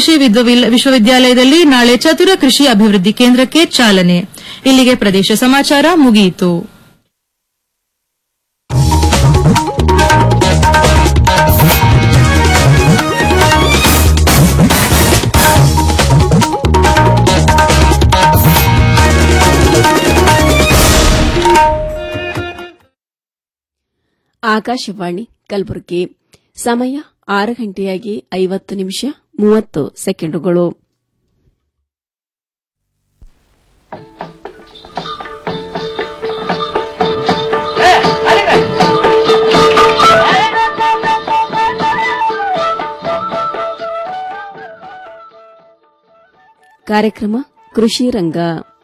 ಕೃಷಿ ವಿದ್ವ- ವಿಶ್ವವಿದ್ಯಾಲಯದಲ್ಲಿ ನಾಳೆ ಚತುರ ಕೃಷಿ ಅಭಿವೃದ್ಧಿ ಕೇಂದ್ರಕ್ಕೆ ಚಾಲನೆ ಇಲ್ಲಿಗೆ ಪ್ರದೇಶ ಸಮಾಚಾರ ಮುಗಿಯಿತು ಆಕಾಶವಾಣಿ ಕಲಬುರಗಿ ಸಮಯ ಆರು ಗಂಟೆಯಾಗಿ ಐವತ್ತು ನಿಮಿಷ ಮೂವತ್ತು ಸೆಕೆಂಡುಗಳು ಕಾರ್ಯಕ್ರಮ ಕೃಷಿ ರಂಗ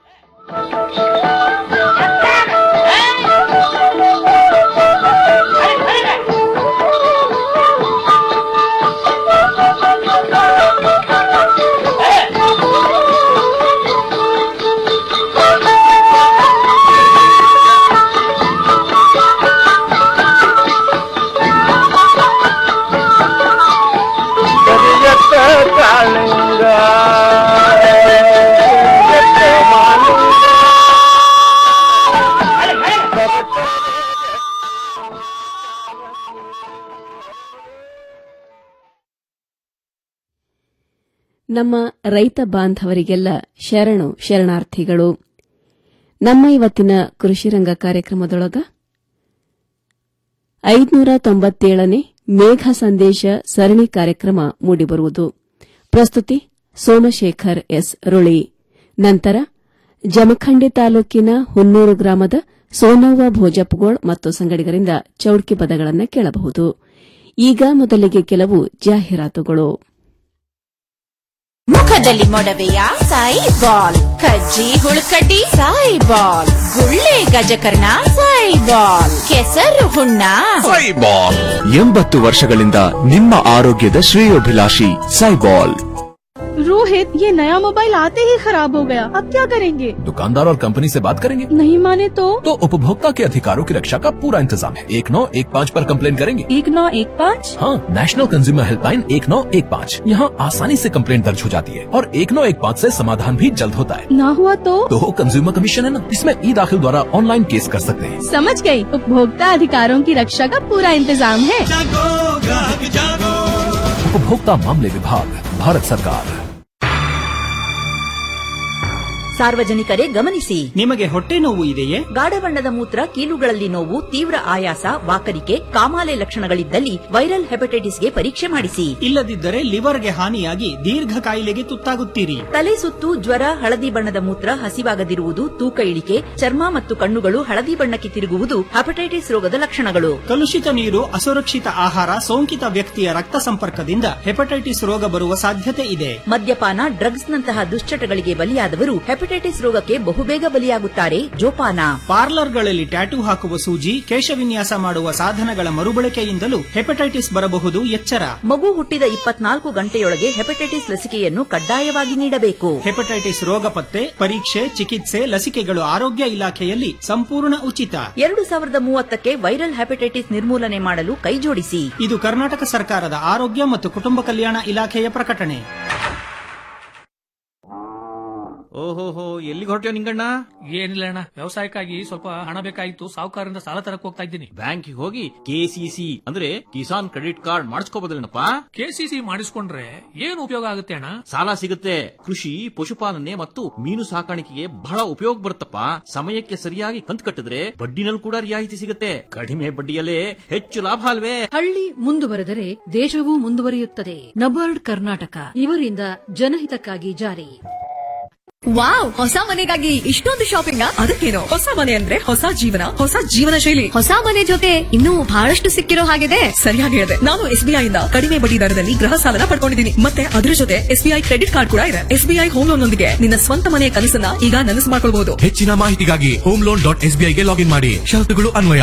ಕರಿಯತ್ತ ಕಾಳಿಂಗ ಕರಿಯತ್ತ ಮಾಲಿಂಗ ನಮ್ಮ ರೈತ ಬಾಂಧವರಿಗೆಲ್ಲ ಶರಣು ಶರಣಾರ್ಥಿಗಳು ನಮ್ಮ ಇವತ್ತಿನ ಕೃಷಿರಂಗ ಕಾರ್ಯಕ್ರಮದೊಳಗ ಐದುನೂರ ತೊಂಬತ್ತೇಳನೇ ಮೇಘ ಸಂದೇಶ ಸರಣಿ ಕಾರ್ಯಕ್ರಮ ಮೂಡಿಬರುವುದು ಪ್ರಸ್ತುತಿ ಸೋಮಶೇಖರ್ ಎಸ್ ರುಳಿ ನಂತರ ಜಮಖಂಡಿ ತಾಲೂಕಿನ ಹುನ್ನೂರು ಗ್ರಾಮದ ಸೋನವ್ವ ಭೋಜಪ್ಪಗೋಳ್ ಮತ್ತು ಸಂಗಡಿಗರಿಂದ ಚೌಡ್ಕಿ ಪದಗಳನ್ನು ಕೇಳಬಹುದು ಈಗ ಮೊದಲಿಗೆ ಕೆಲವು ಜಾಹೀರಾತುಗಳು ಮುಖದಲ್ಲಿ ಮೊಡವೆಯ ಸಾಯಿ ಬಾಲ್ ಕಜ್ಜಿ ಹುಳುಕಡ್ಡಿ ಸಾಯಿ ಬಾಲ್ ಗುಳ್ಳೆ ಗಜಕರ್ಣ ಸಾಯಿ ಬಾಲ್ ಕೆಸರು ಹುಣ್ಣ ಸೈಬಾಲ್ ಎಂಬತ್ತು ವರ್ಷಗಳಿಂದ ನಿಮ್ಮ ಆರೋಗ್ಯದ ಶ್ರೇಯೋಭಿಲಾಷಿ ಸೈಬಾಲ್ रोहित ये नया मोबाइल आते ही खराब हो गया अब क्या करेंगे दुकानदार और कंपनी से बात करेंगे नहीं माने तो तो उपभोक्ता के अधिकारों की रक्षा का पूरा इंतजाम है एक नौ एक पाँच पर कंप्लेन करेंगे एक नौ एक पाँच हाँ नेशनल कंज्यूमर हेल्पलाइन एक नौ एक पाँच यहाँ आसानी से कंप्लेन दर्ज हो जाती है और एक नौ एक पाँच ऐसी समाधान भी जल्द होता है ना हुआ तो तो कंज्यूमर कमीशन है ना इसमें ई दाखिल द्वारा ऑनलाइन केस कर सकते हैं समझ गई उपभोक्ता अधिकारों की रक्षा का पूरा इंतजाम है उपभोक्ता मामले विभाग भारत सरकार ಸಾರ್ವಜನಿಕರೇ ಗಮನಿಸಿ ನಿಮಗೆ ಹೊಟ್ಟೆ ನೋವು ಇದೆಯೇ ಗಾಢ ಬಣ್ಣದ ಮೂತ್ರ ಕೀಲುಗಳಲ್ಲಿ ನೋವು ತೀವ್ರ ಆಯಾಸ ವಾಕರಿಕೆ ಕಾಮಾಲೆ ಲಕ್ಷಣಗಳಿದ್ದಲ್ಲಿ ವೈರಲ್ ಹೆಪಟೈಟಿಸ್ಗೆ ಪರೀಕ್ಷೆ ಮಾಡಿಸಿ ಇಲ್ಲದಿದ್ದರೆ ಲಿವರ್ಗೆ ಹಾನಿಯಾಗಿ ದೀರ್ಘ ಕಾಯಿಲೆಗೆ ತುತ್ತಾಗುತ್ತೀರಿ ತಲೆ ಸುತ್ತು ಜ್ವರ ಹಳದಿ ಬಣ್ಣದ ಮೂತ್ರ ಹಸಿವಾಗದಿರುವುದು ತೂಕ ಇಳಿಕೆ ಚರ್ಮ ಮತ್ತು ಕಣ್ಣುಗಳು ಹಳದಿ ಬಣ್ಣಕ್ಕೆ ತಿರುಗುವುದು ಹೆಪಟೈಟಿಸ್ ರೋಗದ ಲಕ್ಷಣಗಳು ಕಲುಷಿತ ನೀರು ಅಸುರಕ್ಷಿತ ಆಹಾರ ಸೋಂಕಿತ ವ್ಯಕ್ತಿಯ ರಕ್ತ ಸಂಪರ್ಕದಿಂದ ಹೆಪಟೈಟಿಸ್ ರೋಗ ಬರುವ ಸಾಧ್ಯತೆ ಇದೆ ಮದ್ಯಪಾನ ಡ್ರಗ್ಸ್ ನಂತಹ ದುಶ್ಚಟಗಳಿಗೆ ಬಲಿಯಾದವರು ಹೆಪಟೈಟಿಸ್ ರೋಗಕ್ಕೆ ಬಹುಬೇಗ ಬಲಿಯಾಗುತ್ತಾರೆ ಜೋಪಾನ ಪಾರ್ಲರ್ಗಳಲ್ಲಿ ಟ್ಯಾಟೂ ಹಾಕುವ ಸೂಜಿ ಕೇಶವಿನ್ಯಾಸ ಮಾಡುವ ಸಾಧನಗಳ ಮರುಬಳಕೆಯಿಂದಲೂ ಹೆಪಟೈಟಿಸ್ ಬರಬಹುದು ಎಚ್ಚರ ಮಗು ಹುಟ್ಟಿದ ಇಪ್ಪತ್ನಾಲ್ಕು ಗಂಟೆಯೊಳಗೆ ಹೆಪಟೈಟಿಸ್ ಲಸಿಕೆಯನ್ನು ಕಡ್ಡಾಯವಾಗಿ ನೀಡಬೇಕು ಹೆಪಟೈಟಿಸ್ ರೋಗ ಪತ್ತೆ ಪರೀಕ್ಷೆ ಚಿಕಿತ್ಸೆ ಲಸಿಕೆಗಳು ಆರೋಗ್ಯ ಇಲಾಖೆಯಲ್ಲಿ ಸಂಪೂರ್ಣ ಉಚಿತ ಎರಡು ಸಾವಿರದ ಮೂವತ್ತಕ್ಕೆ ವೈರಲ್ ಹೆಪಟೈಟಿಸ್ ನಿರ್ಮೂಲನೆ ಮಾಡಲು ಕೈಜೋಡಿಸಿ ಇದು ಕರ್ನಾಟಕ ಸರ್ಕಾರದ ಆರೋಗ್ಯ ಮತ್ತು ಕುಟುಂಬ ಕಲ್ಯಾಣ ಇಲಾಖೆಯ ಪ್ರಕಟಣೆ ಓಹೋಹೋ ಎಲ್ಲಿಗೆ ಹೊರಟ್ಯೋ ನಿಂಗಣ್ಣ ಏನಿಲ್ಲ ಅಣ್ಣ ವ್ಯವಸಾಯಕ್ಕಾಗಿ ಸ್ವಲ್ಪ ಹಣ ಬೇಕಾಗಿತ್ತು ಸಾಹುಕಾರರಿಂದ ಸಾಲ ತರಕ್ ಹೋಗ್ತಾ ಇದ್ದೀನಿ ಬ್ಯಾಂಕಿಗೆ ಹೋಗಿ ಕೆಸಿಸಿ ಅಂದ್ರೆ ಕಿಸಾನ್ ಕ್ರೆಡಿಟ್ ಕಾರ್ಡ್ ಮಾಡಿಸ್ಕೋಬೋದಲ್ಲೇನಪ್ಪ ಕೆಸಿಸಿ ಮಾಡಿಸ್ಕೊಂಡ್ರೆ ಏನು ಉಪಯೋಗ ಆಗುತ್ತೆ ಅಣ್ಣ ಸಾಲ ಸಿಗುತ್ತೆ ಕೃಷಿ ಪಶುಪಾಲನೆ ಮತ್ತು ಮೀನು ಸಾಕಾಣಿಕೆಗೆ ಬಹಳ ಉಪಯೋಗ ಬರುತ್ತಪ್ಪ ಸಮಯಕ್ಕೆ ಸರಿಯಾಗಿ ಕಂತು ಕಟ್ಟಿದ್ರೆ ಬಡ್ಡಿನಲ್ಲಿ ಕೂಡ ರಿಯಾಯಿತಿ ಸಿಗುತ್ತೆ ಕಡಿಮೆ ಬಡ್ಡಿಯಲ್ಲೇ ಹೆಚ್ಚು ಲಾಭ ಅಲ್ವೇ ಹಳ್ಳಿ ಮುಂದುವರೆದರೆ ದೇಶವೂ ಮುಂದುವರಿಯುತ್ತದೆ ನಬಾರ್ಡ್ ಕರ್ನಾಟಕ ಇವರಿಂದ ಜನಹಿತಕ್ಕಾಗಿ ಜಾರಿ ವಾವ್ ಹೊಸ ಮನೆಗಾಗಿ ಇಷ್ಟೊಂದು ಶಾಪಿಂಗ್ ಅದಕ್ಕೇನು ಹೊಸ ಮನೆ ಅಂದ್ರೆ ಹೊಸ ಜೀವನ ಹೊಸ ಜೀವನ ಶೈಲಿ ಹೊಸ ಮನೆ ಜೊತೆ ಇನ್ನೂ ಬಹಳಷ್ಟು ಸಿಕ್ಕಿರೋ ಹಾಗಿದೆ ಸರಿಯಾಗಿ ಹೇಳಿದೆ ನಾನು ಎಸ್ಬಿಐ ಇಂದ ಕಡಿಮೆ ಬಡ್ಡಿ ದರದಲ್ಲಿ ಗೃಹ ಸಾಲನ ಪಡ್ಕೊಂಡಿದ್ದೀನಿ ಮತ್ತೆ ಅದರ ಜೊತೆ ಎಸ್ಬಿಐ ಕ್ರೆಡಿಟ್ ಕಾರ್ಡ್ ಕೂಡ ಇದೆ ಎಸ್ಬಿಐ ಹೋಮ್ ಲೋನ್ ನೊಂದಿಗೆ ನಿನ್ನ ಸ್ವಂತ ಮನೆಯ ಕನಸನ್ನ ಈಗ ನನಸು ಮಾಡ್ಕೊಳ್ಬಹುದು ಹೆಚ್ಚಿನ ಮಾಹಿತಿಗಾಗಿ ಹೋಮ್ ಲೋನ್ ಡಾಟ್ ಎಸ್ಬಿಐಗೆ ಲಾಗಿನ್ ಮಾಡಿ ಷರತ್ತುಗಳು ಅನ್ವಯ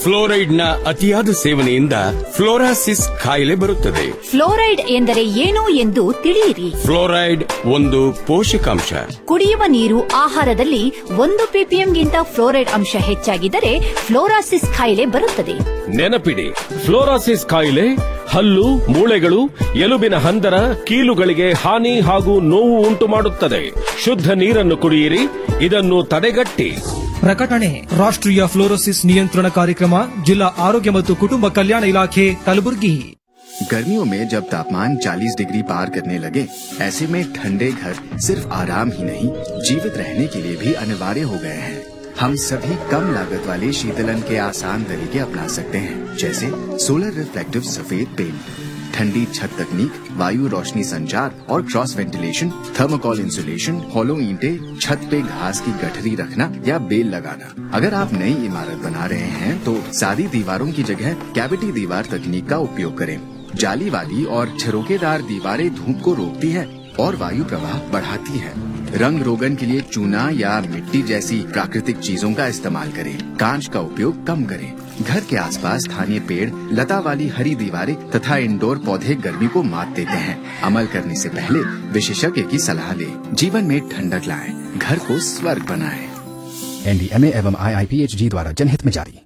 ಫ್ಲೋರೈಡ್ ನ ಅತಿಯಾದ ಸೇವನೆಯಿಂದ ಫ್ಲೋರಾಸಿಸ್ ಕಾಯಿಲೆ ಬರುತ್ತದೆ ಫ್ಲೋರೈಡ್ ಎಂದರೆ ಏನು ಎಂದು ತಿಳಿಯಿರಿ ಫ್ಲೋರೈಡ್ ಒಂದು ಪೋಷಕಾಂಶ ಕುಡಿಯುವ ನೀರು ಆಹಾರದಲ್ಲಿ ಒಂದು ಪಿಪಿಎಂಗಿಂತ ಫ್ಲೋರೈಡ್ ಅಂಶ ಹೆಚ್ಚಾಗಿದ್ದರೆ ಫ್ಲೋರಾಸಿಸ್ ಕಾಯಿಲೆ ಬರುತ್ತದೆ ನೆನಪಿಡಿ ಫ್ಲೋರಾಸಿಸ್ ಕಾಯಿಲೆ ಹಲ್ಲು ಮೂಳೆಗಳು ಎಲುಬಿನ ಹಂದರ ಕೀಲುಗಳಿಗೆ ಹಾನಿ ಹಾಗೂ ನೋವು ಉಂಟು ಮಾಡುತ್ತದೆ ಶುದ್ಧ ನೀರನ್ನು ಕುಡಿಯಿರಿ ಇದನ್ನು ತಡೆಗಟ್ಟಿ ಪ್ರಕಟಣೆ ರಾಷ್ಟ್ರೀಯ ಫ್ಲೋರೋಸಿಸ್ ನಿಯಂತ್ರಣ ಕಾರ್ಯಕ್ರಮ ಜಿಲ್ಲಾ ಆರೋಗ್ಯ ಮತ್ತು ಕುಟುಂಬ ಕಲ್ಯಾಣ ಇಲಾಖೆ ಕಲಬುರಗಿ गर्मियों में जब तापमान 40 डिग्री पार करने लगे ऐसे में ठंडे घर सिर्फ आराम ही नहीं जीवित रहने के लिए भी अनिवार्य हो गए हैं हम सभी कम लागत वाले शीतलन के आसान तरीके अपना सकते हैं जैसे सोलर रिफ्लेक्टिव सफेद पेंट ठंडी छत तकनीक वायु रोशनी संचार और cross ventilation thermocol insulation hollow ईंटे छत पे घास की गठरी रखना या बेल लगाना अगर आप नई इमारत बना रहे हैं तो सादी दीवारों की जगह कैविटी दीवार तकनीक का उपयोग करें जाली वाली और छिरोकेदार दीवारें धूप को रोकती है और वायु प्रवाह बढ़ाती है रंग रोगन के लिए चूना या मिट्टी जैसी प्राकृतिक चीजों का इस्तेमाल करें कांच का उपयोग कम करें घर के आसपास स्थानीय पेड़ लता वाली हरी दीवारें तथा इंडोर पौधे गर्मी को मात देते हैं अमल करने से पहले विशेषज्ञ की सलाह लें जीवन में ठंडक लाएं घर को स्वर्ग बनाएं एनडीएमए एवं आईआईपीएचजी द्वारा जनहित में जारी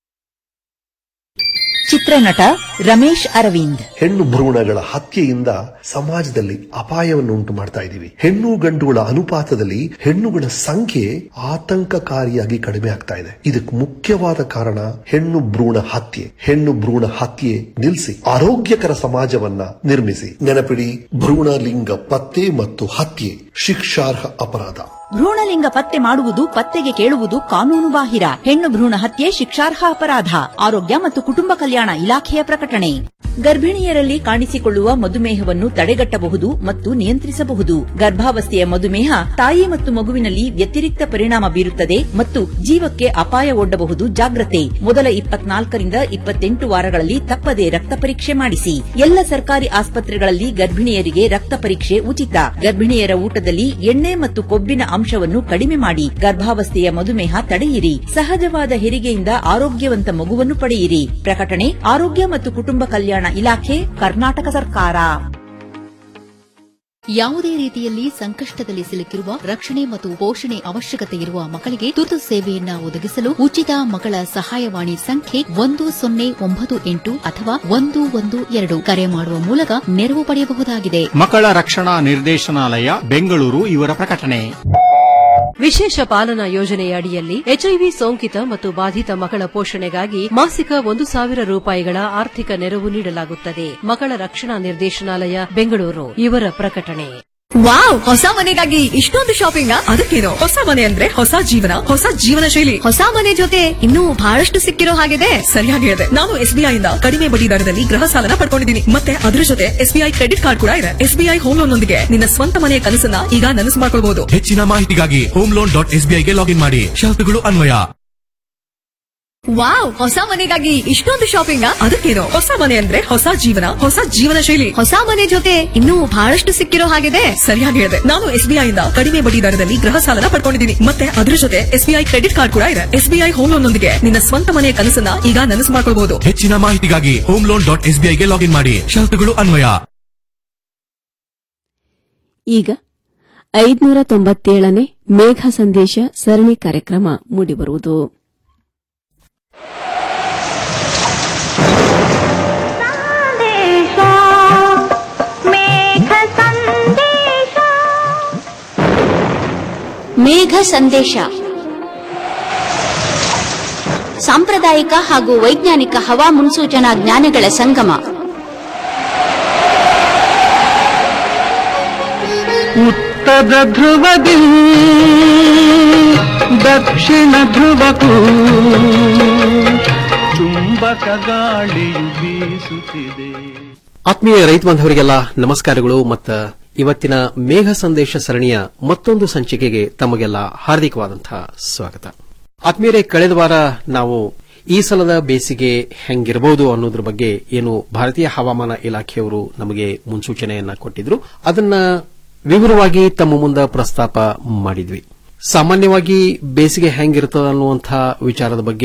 ಚಿತ್ರನಟ ರಮೇಶ್ ಅರವಿಂದ್ ಹೆಣ್ಣು ಭ್ರೂಣಗಳ ಹತ್ಯೆಯಿಂದ ಸಮಾಜದಲ್ಲಿ ಅಪಾಯವನ್ನು ಉಂಟು ಮಾಡ್ತಾ ಇದ್ದೀವಿ ಹೆಣ್ಣು ಗಂಡುಗಳ ಅನುಪಾತದಲ್ಲಿ ಹೆಣ್ಣುಗಳ ಸಂಖ್ಯೆ ಆತಂಕಕಾರಿಯಾಗಿ ಕಡಿಮೆ ಆಗ್ತಾ ಇದೆ ಇದಕ್ಕೆ ಮುಖ್ಯವಾದ ಕಾರಣ ಹೆಣ್ಣು ಭ್ರೂಣ ಹತ್ಯೆ ಹೆಣ್ಣು ಭ್ರೂಣ ಹತ್ಯೆ ನಿಲ್ಲಿಸಿ ಆರೋಗ್ಯಕರ ಸಮಾಜವನ್ನ ನಿರ್ಮಿಸಿ ನೆನಪಿಡಿ ಭ್ರೂಣ ಲಿಂಗ ಪತ್ತೆ ಮತ್ತು ಹತ್ಯೆ ಶಿಕ್ಷಾರ್ಹ ಅಪರಾಧ ಭ್ರೂಣಲಿಂಗ ಪತ್ತೆ ಮಾಡುವುದು ಪತ್ತೆಗೆ ಕೇಳುವುದು ಕಾನೂನು ಬಾಹಿರ ಹೆಣ್ಣು ಭ್ರೂಣ ಹತ್ಯೆ ಶಿಕ್ಷಾರ್ಹ ಅಪರಾಧ ಆರೋಗ್ಯ ಮತ್ತು ಕುಟುಂಬ ಕಲ್ಯಾಣ ಇಲಾಖೆಯ ಪ್ರಕಟಣೆ ಗರ್ಭಿಣಿಯರಲ್ಲಿ ಕಾಣಿಸಿಕೊಳ್ಳುವ ಮಧುಮೇಹವನ್ನು ತಡೆಗಟ್ಟಬಹುದು ಮತ್ತು ನಿಯಂತ್ರಿಸಬಹುದು ಗರ್ಭಾವಸ್ಥೆಯ ಮಧುಮೇಹ ತಾಯಿ ಮತ್ತು ಮಗುವಿನಲ್ಲಿ ವ್ಯತಿರಿಕ್ತ ಪರಿಣಾಮ ಬೀರುತ್ತದೆ ಮತ್ತು ಜೀವಕ್ಕೆ ಅಪಾಯ ಒಡ್ಡಬಹುದು ಜಾಗ್ರತೆ ಮೊದಲ ಇಪ್ಪತ್ನಾಲ್ಕರಿಂದ ಇಪ್ಪತ್ತೆಂಟು ವಾರಗಳಲ್ಲಿ ತಪ್ಪದೆ ರಕ್ತ ಪರೀಕ್ಷೆ ಮಾಡಿಸಿ ಎಲ್ಲ ಸರ್ಕಾರಿ ಆಸ್ಪತ್ರೆಗಳಲ್ಲಿ ಗರ್ಭಿಣಿಯರಿಗೆ ರಕ್ತ ಪರೀಕ್ಷೆ ಉಚಿತ ಗರ್ಭಿಣಿಯರ ಊಟದಲ್ಲಿ ಎಣ್ಣೆ ಮತ್ತು ಕೊಬ್ಬಿನ ಅಂಶವನ್ನು ಕಡಿಮೆ ಮಾಡಿ ಗರ್ಭಾವಸ್ಥೆಯ ಮಧುಮೇಹ ತಡೆಯಿರಿ ಸಹಜವಾದ ಹೆರಿಗೆಯಿಂದ ಆರೋಗ್ಯವಂತ ಮಗುವನ್ನು ಪಡೆಯಿರಿ ಪ್ರಕಟಣೆ ಆರೋಗ್ಯ ಮತ್ತು ಕುಟುಂಬ ಕಲ್ಯಾಣ ಇಲಾಖೆ ಕರ್ನಾಟಕ ಸರ್ಕಾರ ಯಾವುದೇ ರೀತಿಯಲ್ಲಿ ಸಂಕಷ್ಟದಲ್ಲಿ ಸಿಲುಕಿರುವ ರಕ್ಷಣೆ ಮತ್ತು ಪೋಷಣೆ ಅವಶ್ಯಕತೆ ಇರುವ ಮಕ್ಕಳಿಗೆ ತುರ್ತು ಸೇವೆಯನ್ನ ಒದಗಿಸಲು ಉಚಿತ ಮಕ್ಕಳ ಸಹಾಯವಾಣಿ ಸಂಖ್ಯೆ ಒಂದು ಸೊನ್ನೆ ಒಂಬತ್ತು ಎಂಟು ಅಥವಾ ಒಂದು ಒಂದು ಎರಡು ಕರೆ ಮಾಡುವ ಮೂಲಕ ನೆರವು ಪಡೆಯಬಹುದಾಗಿದೆ ಮಕ್ಕಳ ರಕ್ಷಣಾ ನಿರ್ದೇಶನಾಲಯ ಬೆಂಗಳೂರು ಇವರ ಪ್ರಕಟಣೆ ವಿಶೇಷ ಪಾಲನಾ ಯೋಜನೆಯ ಅಡಿಯಲ್ಲಿ ಎಚ್ಐವಿ ಸೋಂಕಿತ ಮತ್ತು ಬಾಧಿತ ಮಕ್ಕಳ ಪೋಷಣೆಗಾಗಿ ಮಾಸಿಕ ಒಂದು ಸಾವಿರ ರೂಪಾಯಿಗಳ ಆರ್ಥಿಕ ನೆರವು ನೀಡಲಾಗುತ್ತದೆ ಮಕ್ಕಳ ರಕ್ಷಣಾ ನಿರ್ದೇಶನಾಲಯ ಬೆಂಗಳೂರು ಇವರ ಪ್ರಕಟಣೆ ವಾವ್ ಹೊಸ ಮನೆಗಾಗಿ ಇಷ್ಟೊಂದು ಶಾಪಿಂಗ್ ಅದಕ್ಕೇನು ಹೊಸ ಮನೆ ಅಂದ್ರೆ ಹೊಸ ಜೀವನ ಹೊಸ ಜೀವನ ಶೈಲಿ ಹೊಸ ಮನೆ ಜೊತೆ ಇನ್ನೂ ಬಹಳಷ್ಟು ಸಿಕ್ಕಿರೋ ಹಾಗಿದೆ ಸರಿಯಾಗಿ ಹೇಳಿದೆ ನಾನು ಎಸ್ಬಿಐ ಇಂದ ಕಡಿಮೆ ಬಡ್ಡಿ ದರದಲ್ಲಿ ಗೃಹ ಸಾಲನ ಪಡ್ಕೊಂಡಿದ್ದೀನಿ ಮತ್ತೆ ಅದ್ರ ಜೊತೆ ಎಸ್ಬಿಐ ಕ್ರೆಡಿಟ್ ಕಾರ್ಡ್ ಕೂಡ ಇದೆ ಎಸ್ಬಿಐ ಹೋಮ್ ಲೋನ್ ನೊಂದಿಗೆ ನಿನ್ನ ಸ್ವಂತ ಮನೆಯ ಕನಸನ್ನ ಈಗ ನನಸು ಮಾಡ್ಕೊಳ್ಬಹುದು ಹೆಚ್ಚಿನ ಮಾಹಿತಿಗಾಗಿ ಹೋಮ್ ಲೋನ್ ಡಾಟ್ ಎಸ್ಬಿಐಗೆ ಲಾಗಿನ್ ಮಾಡಿ ಶರತ್ತುಗಳು ಅನ್ವಯ ವಾವ್ ಹೊಸ ಮನೆಗಾಗಿ ಇಷ್ಟೊಂದು ಶಾಪಿಂಗ್ ಅದಕ್ಕೇನು ಹೊಸ ಮನೆ ಅಂದ್ರೆ ಹೊಸ ಜೀವನ ಹೊಸ ಜೀವನ ಶೈಲಿ ಹೊಸ ಮನೆ ಜೊತೆ ಇನ್ನೂ ಬಹಳಷ್ಟು ಸಿಕ್ಕಿರೋ ಹಾಗಿದೆ ಸರಿಯಾಗಿ ಹೇಳಿದೆ ನಾನು ಎಸ್ಬಿಐ ಇಂದ ಕಡಿಮೆ ಬಡ್ಡಿ ದರದಲ್ಲಿ ಗೃಹ ಸಾಲನ ಪಡ್ಕೊಂಡಿದ್ದೀನಿ ಮತ್ತೆ ಅದ್ರ ಜೊತೆ ಎಸ್ಬಿಐ ಕ್ರೆಡಿಟ್ ಕಾರ್ಡ್ ಕೂಡ ಇದೆ ಎಸ್ಬಿಐ ಹೋಮ್ ಲೋನ್ ನೊಂದಿಗೆ ನಿನ್ನ ಸ್ವಂತ ಮನೆಯ ಕನಸನ್ನ ಈಗ ನನಸು ಮಾಡ್ಕೊಳ್ಬಹುದು ಹೆಚ್ಚಿನ ಮಾಹಿತಿಗಾಗಿ ಹೋಮ್ ಲೋನ್ ಡಾಟ್ ಎಸ್ಬಿಐಗೆ ಲಾಗಿನ್ ಮಾಡಿ ಶರತ್ತುಗಳು ಅನ್ವಯ ಈಗ ಐದ್ನೂರ ತೊಂಬತ್ತೇಳನೇ ಮೇಘ ಸಂದೇಶ ಸರಣಿ ಕಾರ್ಯಕ್ರಮ ಮೂಡಿಬರುವುದು ಮೇಘ ಸಂದೇಶ ಸಾಂಪ್ರದಾಯಿಕ ಹಾಗೂ ವೈಜ್ಞಾನಿಕ ಹವಾ ಮುನ್ಸೂಚನಾ ಜ್ಞಾನಗಳ ಸಂಗಮ ಉತ್ತರ ಧ್ರುವದಿ ದಕ್ಷಿಣ ಧ್ರುವಕ್ಕೂ ಚುಂಬಕ ಗಾಳಿಯು ಬೀಸುತ್ತಿದೆ ಆತ್ಮೀಯ ರೈತ ಬಾಂಧವರಿಗೆಲ್ಲ ನಮಸ್ಕಾರಗಳು ಮತ್ತು ಇವತ್ತಿನ ಮೇಘ ಸಂದೇಶ ಸರಣಿಯ ಮತ್ತೊಂದು ಸಂಚಿಕೆಗೆ ತಮಗೆಲ್ಲ ಹಾರ್ದಿಕವಾದಂತಹ ಸ್ವಾಗತ ಆತ್ಮೀಯರೇ ಕಳೆದ ವಾರ ನಾವು ಈ ಸಲದ ಬೇಸಿಗೆ ಹೆಂಗಿರಬಹುದು ಅನ್ನೋದ್ರ ಬಗ್ಗೆ ಏನು ಭಾರತೀಯ ಹವಾಮಾನ ಇಲಾಖೆಯವರು ನಮಗೆ ಮುನ್ಸೂಚನೆಯನ್ನ ಕೊಟ್ಟಿದ್ರು ಅದನ್ನ ವಿವರವಾಗಿ ತಮ್ಮ ಮುಂದೆ ಪ್ರಸ್ತಾಪ ಮಾಡಿದ್ವಿ ಸಾಮಾನ್ಯವಾಗಿ ಬೇಸಿಗೆ ಹೆಂಗಿರ್ತದ ಅನ್ನುವಂಥ ವಿಚಾರದ ಬಗ್ಗೆ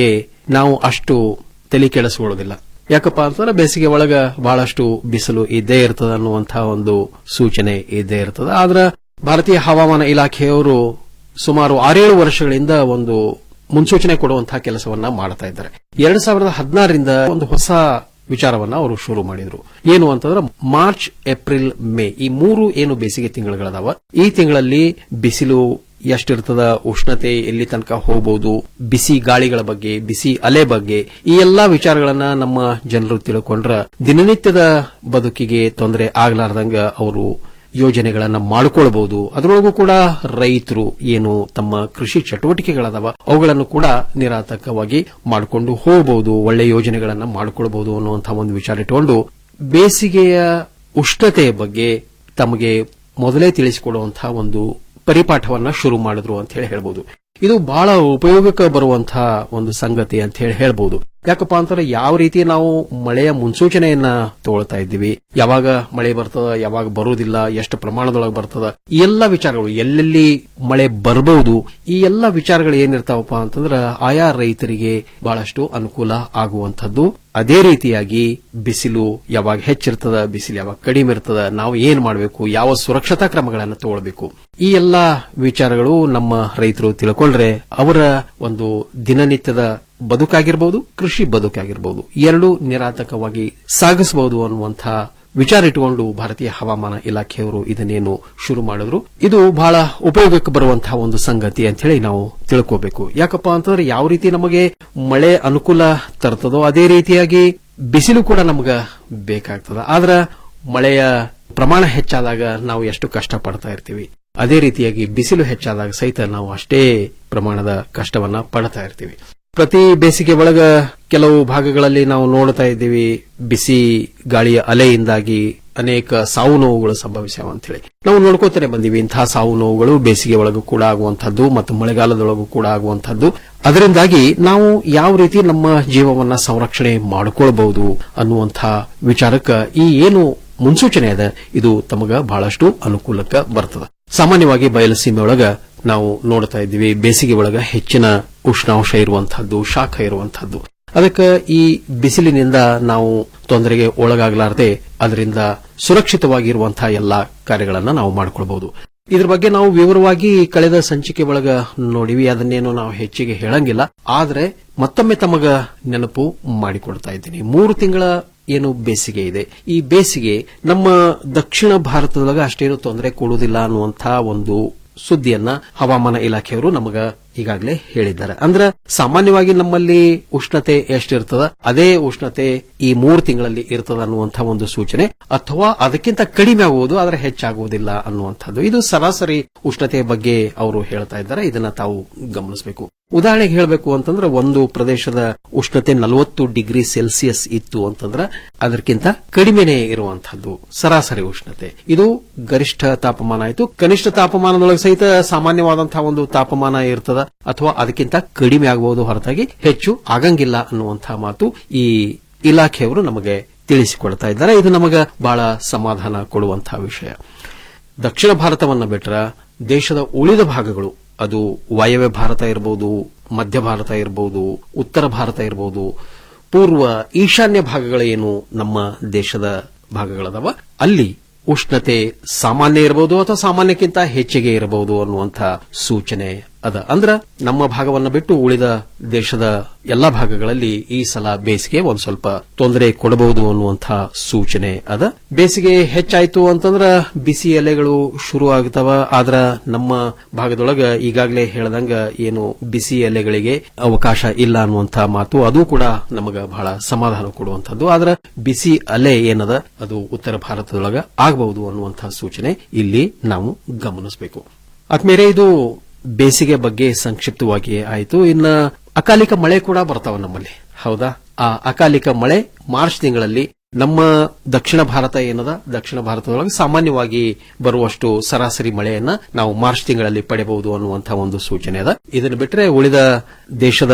ನಾವು ಅಷ್ಟು ತಲೆ ಕೆಡಿಸ್ಕೊಳ್ಳೋದಿಲ್ಲ ಯಾಕಪ್ಪ ಅಂತಂದ್ರೆ ಬೇಸಿಗೆ ಒಳಗ ಬಹಳಷ್ಟು ಬಿಸಿಲು ಇದ್ದೇ ಇರ್ತದ ಅನ್ನುವಂತಹ ಒಂದು ಸೂಚನೆ ಇದ್ದೇ ಇರ್ತದ ಆದ್ರ ಭಾರತೀಯ ಹವಾಮಾನ ಇಲಾಖೆಯವರು ಸುಮಾರು ಆರೇಳು ವರ್ಷಗಳಿಂದ ಒಂದು ಮುನ್ಸೂಚನೆ ಕೊಡುವಂತಹ ಕೆಲಸವನ್ನ ಮಾಡ್ತಾ ಇದ್ದಾರೆ ಎರಡ್ ಸಾವಿರದ ಹದಿನಾರರಿಂದ ಒಂದು ಹೊಸ ವಿಚಾರವನ್ನ ಅವರು ಶುರು ಮಾಡಿದ್ರು ಏನು ಅಂತಂದ್ರೆ ಮಾರ್ಚ್ ಏಪ್ರಿಲ್ ಮೇ ಈ ಮೂರು ಏನು ಬೇಸಿಗೆ ತಿಂಗಳುಗಳದಾವ ಈ ತಿಂಗಳಲ್ಲಿ ಬಿಸಿಲು ಎಷ್ಟಿರ್ತದ ಉಷ್ಣತೆ ಎಲ್ಲಿ ತನಕ ಹೋಗಬಹುದು ಬಿಸಿ ಗಾಳಿಗಳ ಬಗ್ಗೆ ಬಿಸಿ ಅಲೆ ಬಗ್ಗೆ ಈ ಎಲ್ಲಾ ವಿಚಾರಗಳನ್ನ ನಮ್ಮ ಜನರು ತಿಳ್ಕೊಂಡ್ರ ದಿನನಿತ್ಯದ ಬದುಕಿಗೆ ತೊಂದರೆ ಆಗ್ಲಾರ್ದಂಗ ಅವರು ಯೋಜನೆಗಳನ್ನ ಮಾಡಿಕೊಳ್ಬಹುದು ಅದರೊಳಗೂ ಕೂಡ ರೈತರು ಏನು ತಮ್ಮ ಕೃಷಿ ಚಟುವಟಿಕೆಗಳದಾವ ಅವುಗಳನ್ನು ಕೂಡ ನಿರಾತಕವಾಗಿ ಮಾಡಿಕೊಂಡು ಹೋಗಬಹುದು ಒಳ್ಳೆ ಯೋಜನೆಗಳನ್ನ ಮಾಡಿಕೊಳ್ಬಹುದು ಅನ್ನುವಂತಹ ಒಂದು ವಿಚಾರ ಇಟ್ಟುಕೊಂಡು ಬೇಸಿಗೆಯ ಉಷ್ಣತೆಯ ಬಗ್ಗೆ ತಮಗೆ ಮೊದಲೇ ತಿಳಿಸಿಕೊಡುವಂತಹ ಒಂದು ಪರಿಪಾಠವನ್ನ ಶುರು ಮಾಡಿದ್ರು ಅಂತ ಹೇಳಿ ಹೇಳ್ಬೋದು ಇದು ಬಹಳ ಉಪಯೋಗಕ್ಕೆ ಬರುವಂತಹ ಒಂದು ಸಂಗತಿ ಅಂತ ಹೇಳಿ ಹೇಳ್ಬೋದು ಯಾಕಪ್ಪ ಅಂತಂದ್ರೆ ಯಾವ ರೀತಿ ನಾವು ಮಳೆಯ ಮುನ್ಸೂಚನೆಯನ್ನ ತಗೊಳ್ತಾ ಇದ್ದೀವಿ ಯಾವಾಗ ಮಳೆ ಬರ್ತದ ಯಾವಾಗ ಬರುವುದಿಲ್ಲ ಎಷ್ಟು ಪ್ರಮಾಣದೊಳಗೆ ಬರ್ತದ ಈ ಎಲ್ಲ ವಿಚಾರಗಳು ಎಲ್ಲೆಲ್ಲಿ ಮಳೆ ಬರಬಹುದು ಈ ಎಲ್ಲ ವಿಚಾರಗಳು ಏನಿರ್ತಾವಪ್ಪ ಅಂತಂದ್ರೆ ಆಯಾ ರೈತರಿಗೆ ಬಹಳಷ್ಟು ಅನುಕೂಲ ಆಗುವಂತದ್ದು ಅದೇ ರೀತಿಯಾಗಿ ಬಿಸಿಲು ಯಾವಾಗ ಹೆಚ್ಚಿರ್ತದ ಬಿಸಿಲು ಯಾವಾಗ ಕಡಿಮೆ ಇರ್ತದ ನಾವು ಏನ್ ಮಾಡಬೇಕು ಯಾವ ಸುರಕ್ಷತಾ ಕ್ರಮಗಳನ್ನು ತಗೊಳ್ಬೇಕು ಈ ಎಲ್ಲಾ ವಿಚಾರಗಳು ನಮ್ಮ ರೈತರು ತಿಳ್ಕೊಂಡ್ರೆ ಅವರ ಒಂದು ದಿನನಿತ್ಯದ ಬದುಕಾಗಿರ್ಬೋದು ಕೃಷಿ ಬದುಕಾಗಿರ್ಬೋದು ಎರಡೂ ನಿರಾತಕವಾಗಿ ಸಾಗಿಸಬಹುದು ಅನ್ನುವಂತಹ ವಿಚಾರ ಇಟ್ಟುಕೊಂಡು ಭಾರತೀಯ ಹವಾಮಾನ ಇಲಾಖೆಯವರು ಇದನ್ನೇನು ಶುರು ಮಾಡಿದ್ರು ಇದು ಬಹಳ ಉಪಯೋಗಕ್ಕೆ ಬರುವಂತಹ ಒಂದು ಸಂಗತಿ ಅಂತ ಹೇಳಿ ನಾವು ತಿಳ್ಕೋಬೇಕು ಯಾಕಪ್ಪ ಅಂತಂದ್ರೆ ಯಾವ ರೀತಿ ನಮಗೆ ಮಳೆ ಅನುಕೂಲ ತರ್ತದೋ ಅದೇ ರೀತಿಯಾಗಿ ಬಿಸಿಲು ಕೂಡ ನಮಗ ಬೇಕಾಗ್ತದ ಆದ್ರ ಮಳೆಯ ಪ್ರಮಾಣ ಹೆಚ್ಚಾದಾಗ ನಾವು ಎಷ್ಟು ಕಷ್ಟ ಪಡ್ತಾ ಇರ್ತೀವಿ ಅದೇ ರೀತಿಯಾಗಿ ಬಿಸಿಲು ಹೆಚ್ಚಾದಾಗ ಸಹಿತ ನಾವು ಅಷ್ಟೇ ಪ್ರಮಾಣದ ಕಷ್ಟವನ್ನ ಪಡ್ತಾ ಇರ್ತೀವಿ ಪ್ರತಿ ಬೇಸಿಗೆ ಒಳಗ ಕೆಲವು ಭಾಗಗಳಲ್ಲಿ ನಾವು ನೋಡ್ತಾ ಇದ್ದೀವಿ ಬಿಸಿ ಗಾಳಿಯ ಅಲೆಯಿಂದಾಗಿ ಅನೇಕ ಸಾವು ನೋವುಗಳು ಸಂಭವಿಸ್ಯಾವ ಅಂತ ಹೇಳಿ ನಾವು ನೋಡ್ಕೋತಾನೆ ಬಂದೀವಿ ಇಂತಹ ಸಾವು ನೋವುಗಳು ಬೇಸಿಗೆ ಒಳಗೂ ಕೂಡ ಆಗುವಂತಹದ್ದು ಮತ್ತು ಮಳೆಗಾಲದೊಳಗೂ ಕೂಡ ಆಗುವಂತಹದ್ದು ಅದರಿಂದಾಗಿ ನಾವು ಯಾವ ರೀತಿ ನಮ್ಮ ಜೀವವನ್ನ ಸಂರಕ್ಷಣೆ ಮಾಡಿಕೊಳ್ಬಹುದು ಅನ್ನುವಂತಹ ವಿಚಾರಕ್ಕೆ ಈ ಏನು ಮುನ್ಸೂಚನೆ ಅದ ಇದು ತಮಗ ಬಹಳಷ್ಟು ಅನುಕೂಲಕ್ಕೆ ಬರ್ತದ ಸಾಮಾನ್ಯವಾಗಿ ಬಯಲುಸೀಮೆ ಒಳಗ ನಾವು ನೋಡ್ತಾ ಇದ್ದೀವಿ ಬೇಸಿಗೆ ಒಳಗ ಹೆಚ್ಚಿನ ಉಷ್ಣಾಂಶ ಇರುವಂತಹದ್ದು ಶಾಖ ಇರುವಂತಹದ್ದು ಅದಕ್ಕೆ ಈ ಬಿಸಿಲಿನಿಂದ ನಾವು ತೊಂದರೆಗೆ ಒಳಗಾಗಲಾರದೆ ಅದರಿಂದ ಸುರಕ್ಷಿತವಾಗಿರುವಂತಹ ಎಲ್ಲಾ ಕಾರ್ಯಗಳನ್ನ ನಾವು ಮಾಡಿಕೊಳ್ಬಹುದು ಇದ್ರ ಬಗ್ಗೆ ನಾವು ವಿವರವಾಗಿ ಕಳೆದ ಸಂಚಿಕೆ ಒಳಗ ನೋಡಿವಿ ಅದನ್ನೇನು ನಾವು ಹೆಚ್ಚಿಗೆ ಹೇಳಂಗಿಲ್ಲ ಆದ್ರೆ ಮತ್ತೊಮ್ಮೆ ತಮಗ ನೆನಪು ಮಾಡಿಕೊಡ್ತಾ ಇದ್ದೀನಿ ಮೂರು ತಿಂಗಳ ಏನು ಬೇಸಿಗೆ ಇದೆ ಈ ಬೇಸಿಗೆ ನಮ್ಮ ದಕ್ಷಿಣ ಭಾರತದೊಳಗ ಅಷ್ಟೇನು ತೊಂದರೆ ಕೊಡುವುದಿಲ್ಲ ಅನ್ನುವಂತಹ ಒಂದು ಸುದ್ದಿಯನ್ನ ಹವಾಮಾನ ಇಲಾಖೆಯವರು ನಮಗ ಈಗಾಗಲೇ ಹೇಳಿದ್ದಾರೆ ಅಂದ್ರೆ ಸಾಮಾನ್ಯವಾಗಿ ನಮ್ಮಲ್ಲಿ ಉಷ್ಣತೆ ಎಷ್ಟಿರ್ತದ ಅದೇ ಉಷ್ಣತೆ ಈ ಮೂರು ತಿಂಗಳಲ್ಲಿ ಇರ್ತದ ಅನ್ನುವಂತಹ ಒಂದು ಸೂಚನೆ ಅಥವಾ ಅದಕ್ಕಿಂತ ಕಡಿಮೆ ಆಗುವುದು ಆದರೆ ಹೆಚ್ಚಾಗುವುದಿಲ್ಲ ಅನ್ನುವಂಥದ್ದು ಇದು ಸರಾಸರಿ ಉಷ್ಣತೆಯ ಬಗ್ಗೆ ಅವರು ಹೇಳ್ತಾ ಇದ್ದಾರೆ ಇದನ್ನ ತಾವು ಗಮನಿಸಬೇಕು ಉದಾಹರಣೆಗೆ ಹೇಳಬೇಕು ಅಂತಂದ್ರೆ ಒಂದು ಪ್ರದೇಶದ ಉಷ್ಣತೆ ನಲವತ್ತು ಡಿಗ್ರಿ ಸೆಲ್ಸಿಯಸ್ ಇತ್ತು ಅಂತಂದ್ರೆ ಅದಕ್ಕಿಂತ ಕಡಿಮೆನೇ ಇರುವಂತಹದ್ದು ಸರಾಸರಿ ಉಷ್ಣತೆ ಇದು ಗರಿಷ್ಠ ತಾಪಮಾನ ಆಯಿತು ಕನಿಷ್ಠ ತಾಪಮಾನದೊಳಗೆ ಸಹಿತ ಸಾಮಾನ್ಯವಾದಂತಹ ಒಂದು ತಾಪಮಾನ ಇರ್ತದ ಅಥವಾ ಅದಕ್ಕಿಂತ ಕಡಿಮೆ ಆಗಬಹುದು ಹೊರತಾಗಿ ಹೆಚ್ಚು ಆಗಂಗಿಲ್ಲ ಅನ್ನುವಂತಹ ಮಾತು ಈ ಇಲಾಖೆಯವರು ನಮಗೆ ತಿಳಿಸಿಕೊಡ್ತಾ ಇದ್ದಾರೆ ಇದು ನಮಗ ಬಹಳ ಸಮಾಧಾನ ಕೊಡುವಂತಹ ವಿಷಯ ದಕ್ಷಿಣ ಭಾರತವನ್ನ ಬಿಟ್ರ ದೇಶದ ಉಳಿದ ಭಾಗಗಳು ಅದು ವಾಯವ್ಯ ಭಾರತ ಇರಬಹುದು ಮಧ್ಯ ಭಾರತ ಇರಬಹುದು ಉತ್ತರ ಭಾರತ ಇರಬಹುದು ಪೂರ್ವ ಈಶಾನ್ಯ ಭಾಗಗಳೇನು ನಮ್ಮ ದೇಶದ ಭಾಗಗಳದವ ಅಲ್ಲಿ ಉಷ್ಣತೆ ಸಾಮಾನ್ಯ ಇರಬಹುದು ಅಥವಾ ಸಾಮಾನ್ಯಕ್ಕಿಂತ ಹೆಚ್ಚಿಗೆ ಇರಬಹುದು ಅನ್ನುವಂಥ ಸೂಚನೆ ಅದ ಅಂದ್ರ ನಮ್ಮ ಭಾಗವನ್ನು ಬಿಟ್ಟು ಉಳಿದ ದೇಶದ ಎಲ್ಲಾ ಭಾಗಗಳಲ್ಲಿ ಈ ಸಲ ಬೇಸಿಗೆ ಒಂದ್ ಸ್ವಲ್ಪ ತೊಂದರೆ ಕೊಡಬಹುದು ಅನ್ನುವಂಥ ಸೂಚನೆ ಅದ ಬೇಸಿಗೆ ಹೆಚ್ಚಾಯ್ತು ಅಂತಂದ್ರ ಬಿಸಿ ಎಲೆಗಳು ಶುರು ಆಗ್ತಾವ ಆದ್ರ ನಮ್ಮ ಭಾಗದೊಳಗ ಈಗಾಗಲೇ ಹೇಳ್ದಂಗ ಏನು ಬಿಸಿ ಎಲೆಗಳಿಗೆ ಅವಕಾಶ ಇಲ್ಲ ಅನ್ನುವಂಥ ಮಾತು ಅದು ಕೂಡ ನಮಗ ಬಹಳ ಸಮಾಧಾನ ಕೊಡುವಂತದ್ದು ಆದ್ರ ಬಿಸಿ ಅಲೆ ಏನದ ಅದು ಉತ್ತರ ಭಾರತದೊಳಗ ಆಗಬಹುದು ಅನ್ನುವಂತಹ ಸೂಚನೆ ಇಲ್ಲಿ ನಾವು ಗಮನಿಸಬೇಕು ಆದ್ಮೇಲೆ ಇದು ಬೇಸಿಗೆ ಬಗ್ಗೆ ಸಂಕ್ಷಿಪ್ತವಾಗಿ ಆಯಿತು ಇನ್ನ ಅಕಾಲಿಕ ಮಳೆ ಕೂಡ ಬರ್ತಾವ ನಮ್ಮಲ್ಲಿ ಹೌದಾ ಆ ಅಕಾಲಿಕ ಮಳೆ ಮಾರ್ಚ್ ತಿಂಗಳಲ್ಲಿ ನಮ್ಮ ದಕ್ಷಿಣ ಭಾರತ ಏನದ ದಕ್ಷಿಣ ಭಾರತದೊಳಗೆ ಸಾಮಾನ್ಯವಾಗಿ ಬರುವಷ್ಟು ಸರಾಸರಿ ಮಳೆಯನ್ನ ನಾವು ಮಾರ್ಚ್ ತಿಂಗಳಲ್ಲಿ ಪಡೆಯಬಹುದು ಅನ್ನುವಂತಹ ಒಂದು ಸೂಚನೆ ಅದ ಇದನ್ನು ಬಿಟ್ಟರೆ ಉಳಿದ ದೇಶದ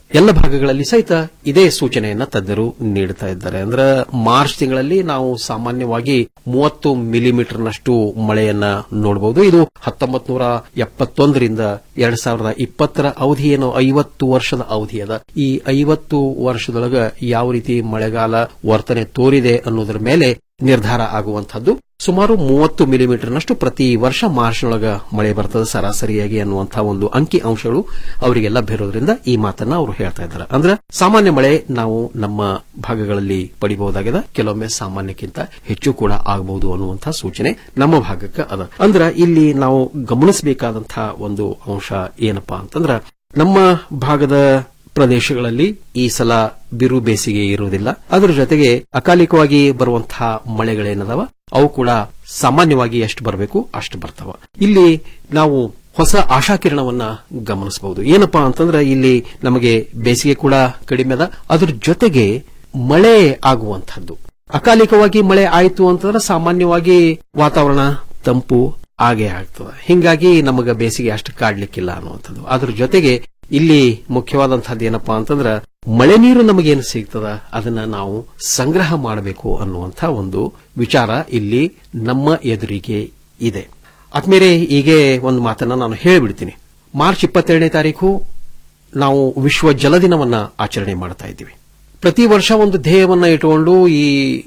ಎಲ್ಲ ಭಾಗಗಳಲ್ಲಿ ಸಹಿತ ಇದೇ ಸೂಚನೆಯನ್ನ ತಜ್ಞರು ನೀಡುತ್ತಾ ಇದ್ದಾರೆ ಅಂದ್ರೆ ಮಾರ್ಚ್ ತಿಂಗಳಲ್ಲಿ ನಾವು ಸಾಮಾನ್ಯವಾಗಿ ಮೂವತ್ತು ಮಿಲಿಮೀಟರ್ನಷ್ಟು ಮಳೆಯನ್ನ ನೋಡಬಹುದು ಇದು ಹತ್ತೊಂಬತ್ ನೂರ ಎಪ್ಪತ್ತೊಂದರಿಂದ ಎರಡ್ ಸಾವಿರದ ಇಪ್ಪತ್ತರ ಅವಧಿ ಏನು ಐವತ್ತು ವರ್ಷದ ಅವಧಿ ಅದ ಈ ಐವತ್ತು ವರ್ಷದೊಳಗ ಯಾವ ರೀತಿ ಮಳೆಗಾಲ ವರ್ತನೆ ತೋರಿದೆ ಅನ್ನೋದರ ಮೇಲೆ ನಿರ್ಧಾರ ಆಗುವಂತಹದ್ದು ಸುಮಾರು ಮೂವತ್ತು ಮಿಲಿಮೀಟರ್ನಷ್ಟು ಪ್ರತಿ ವರ್ಷ ಮಾರ್ಚ್ನೊಳಗ ಮಳೆ ಬರ್ತದೆ ಸರಾಸರಿಯಾಗಿ ಅನ್ನುವಂತಹ ಒಂದು ಅಂಕಿ ಅಂಶಗಳು ಅವರಿಗೆಲ್ಲ ಬೇರೋದ್ರಿಂದ ಈ ಮಾತನ್ನ ಅವರು ಹೇಳ್ತಾ ಇದ್ದಾರೆ ಅಂದ್ರೆ ಸಾಮಾನ್ಯ ಮಳೆ ನಾವು ನಮ್ಮ ಭಾಗಗಳಲ್ಲಿ ಪಡಿಬಹುದಾಗಿದೆ ಕೆಲವೊಮ್ಮೆ ಸಾಮಾನ್ಯಕ್ಕಿಂತ ಹೆಚ್ಚು ಕೂಡ ಆಗಬಹುದು ಅನ್ನುವಂತಹ ಸೂಚನೆ ನಮ್ಮ ಭಾಗಕ್ಕೆ ಅದ ಅಂದ್ರೆ ಇಲ್ಲಿ ನಾವು ಗಮನಿಸಬೇಕಾದಂತಹ ಒಂದು ಅಂಶ ಏನಪ್ಪಾ ಅಂತಂದ್ರ ನಮ್ಮ ಭಾಗದ ಪ್ರದೇಶಗಳಲ್ಲಿ ಈ ಸಲ ಬಿರು ಬೇಸಿಗೆ ಇರುವುದಿಲ್ಲ ಅದರ ಜೊತೆಗೆ ಅಕಾಲಿಕವಾಗಿ ಬರುವಂತಹ ಮಳೆಗಳೇನದಾವ ಅವು ಕೂಡ ಸಾಮಾನ್ಯವಾಗಿ ಎಷ್ಟು ಬರಬೇಕು ಅಷ್ಟು ಬರ್ತಾವ ಇಲ್ಲಿ ನಾವು ಹೊಸ ಆಶಾಕಿರಣವನ್ನ ಗಮನಿಸಬಹುದು ಏನಪ್ಪಾ ಅಂತಂದ್ರೆ ಇಲ್ಲಿ ನಮಗೆ ಬೇಸಿಗೆ ಕೂಡ ಕಡಿಮೆ ಅದ ಅದ್ರ ಜೊತೆಗೆ ಮಳೆ ಆಗುವಂತಹದ್ದು ಅಕಾಲಿಕವಾಗಿ ಮಳೆ ಆಯಿತು ಅಂತಂದ್ರೆ ಸಾಮಾನ್ಯವಾಗಿ ವಾತಾವರಣ ತಂಪು ಆಗೇ ಆಗ್ತದೆ ಹಿಂಗಾಗಿ ನಮಗ ಬೇಸಿಗೆ ಅಷ್ಟು ಕಾಡ್ಲಿಕ್ಕಿಲ್ಲ ಅನ್ನುವಂಥದ್ದು ಅದ್ರ ಜೊತೆಗೆ ಇಲ್ಲಿ ಮುಖ್ಯವಾದಂತಹದ್ದು ಏನಪ್ಪಾ ಅಂತಂದ್ರ ಮಳೆ ನೀರು ನಮಗೇನು ಸಿಗ್ತದ ಅದನ್ನ ನಾವು ಸಂಗ್ರಹ ಮಾಡಬೇಕು ಅನ್ನುವಂಥ ಒಂದು ವಿಚಾರ ಇಲ್ಲಿ ನಮ್ಮ ಎದುರಿಗೆ ಇದೆ ಆದ್ಮೇಲೆ ಹೀಗೆ ಒಂದು ಮಾತನ್ನ ನಾನು ಹೇಳಿಬಿಡ್ತೀನಿ ಮಾರ್ಚ್ ಇಪ್ಪತ್ತೆರಡನೇ ತಾರೀಕು ನಾವು ವಿಶ್ವ ಜಲ ದಿನವನ್ನ ಆಚರಣೆ ಮಾಡ್ತಾ ಇದ್ದೀವಿ ಪ್ರತಿ ವರ್ಷ ಒಂದು ಧ್ಯೇಯವನ್ನ ಇಟ್ಟುಕೊಂಡು ಈ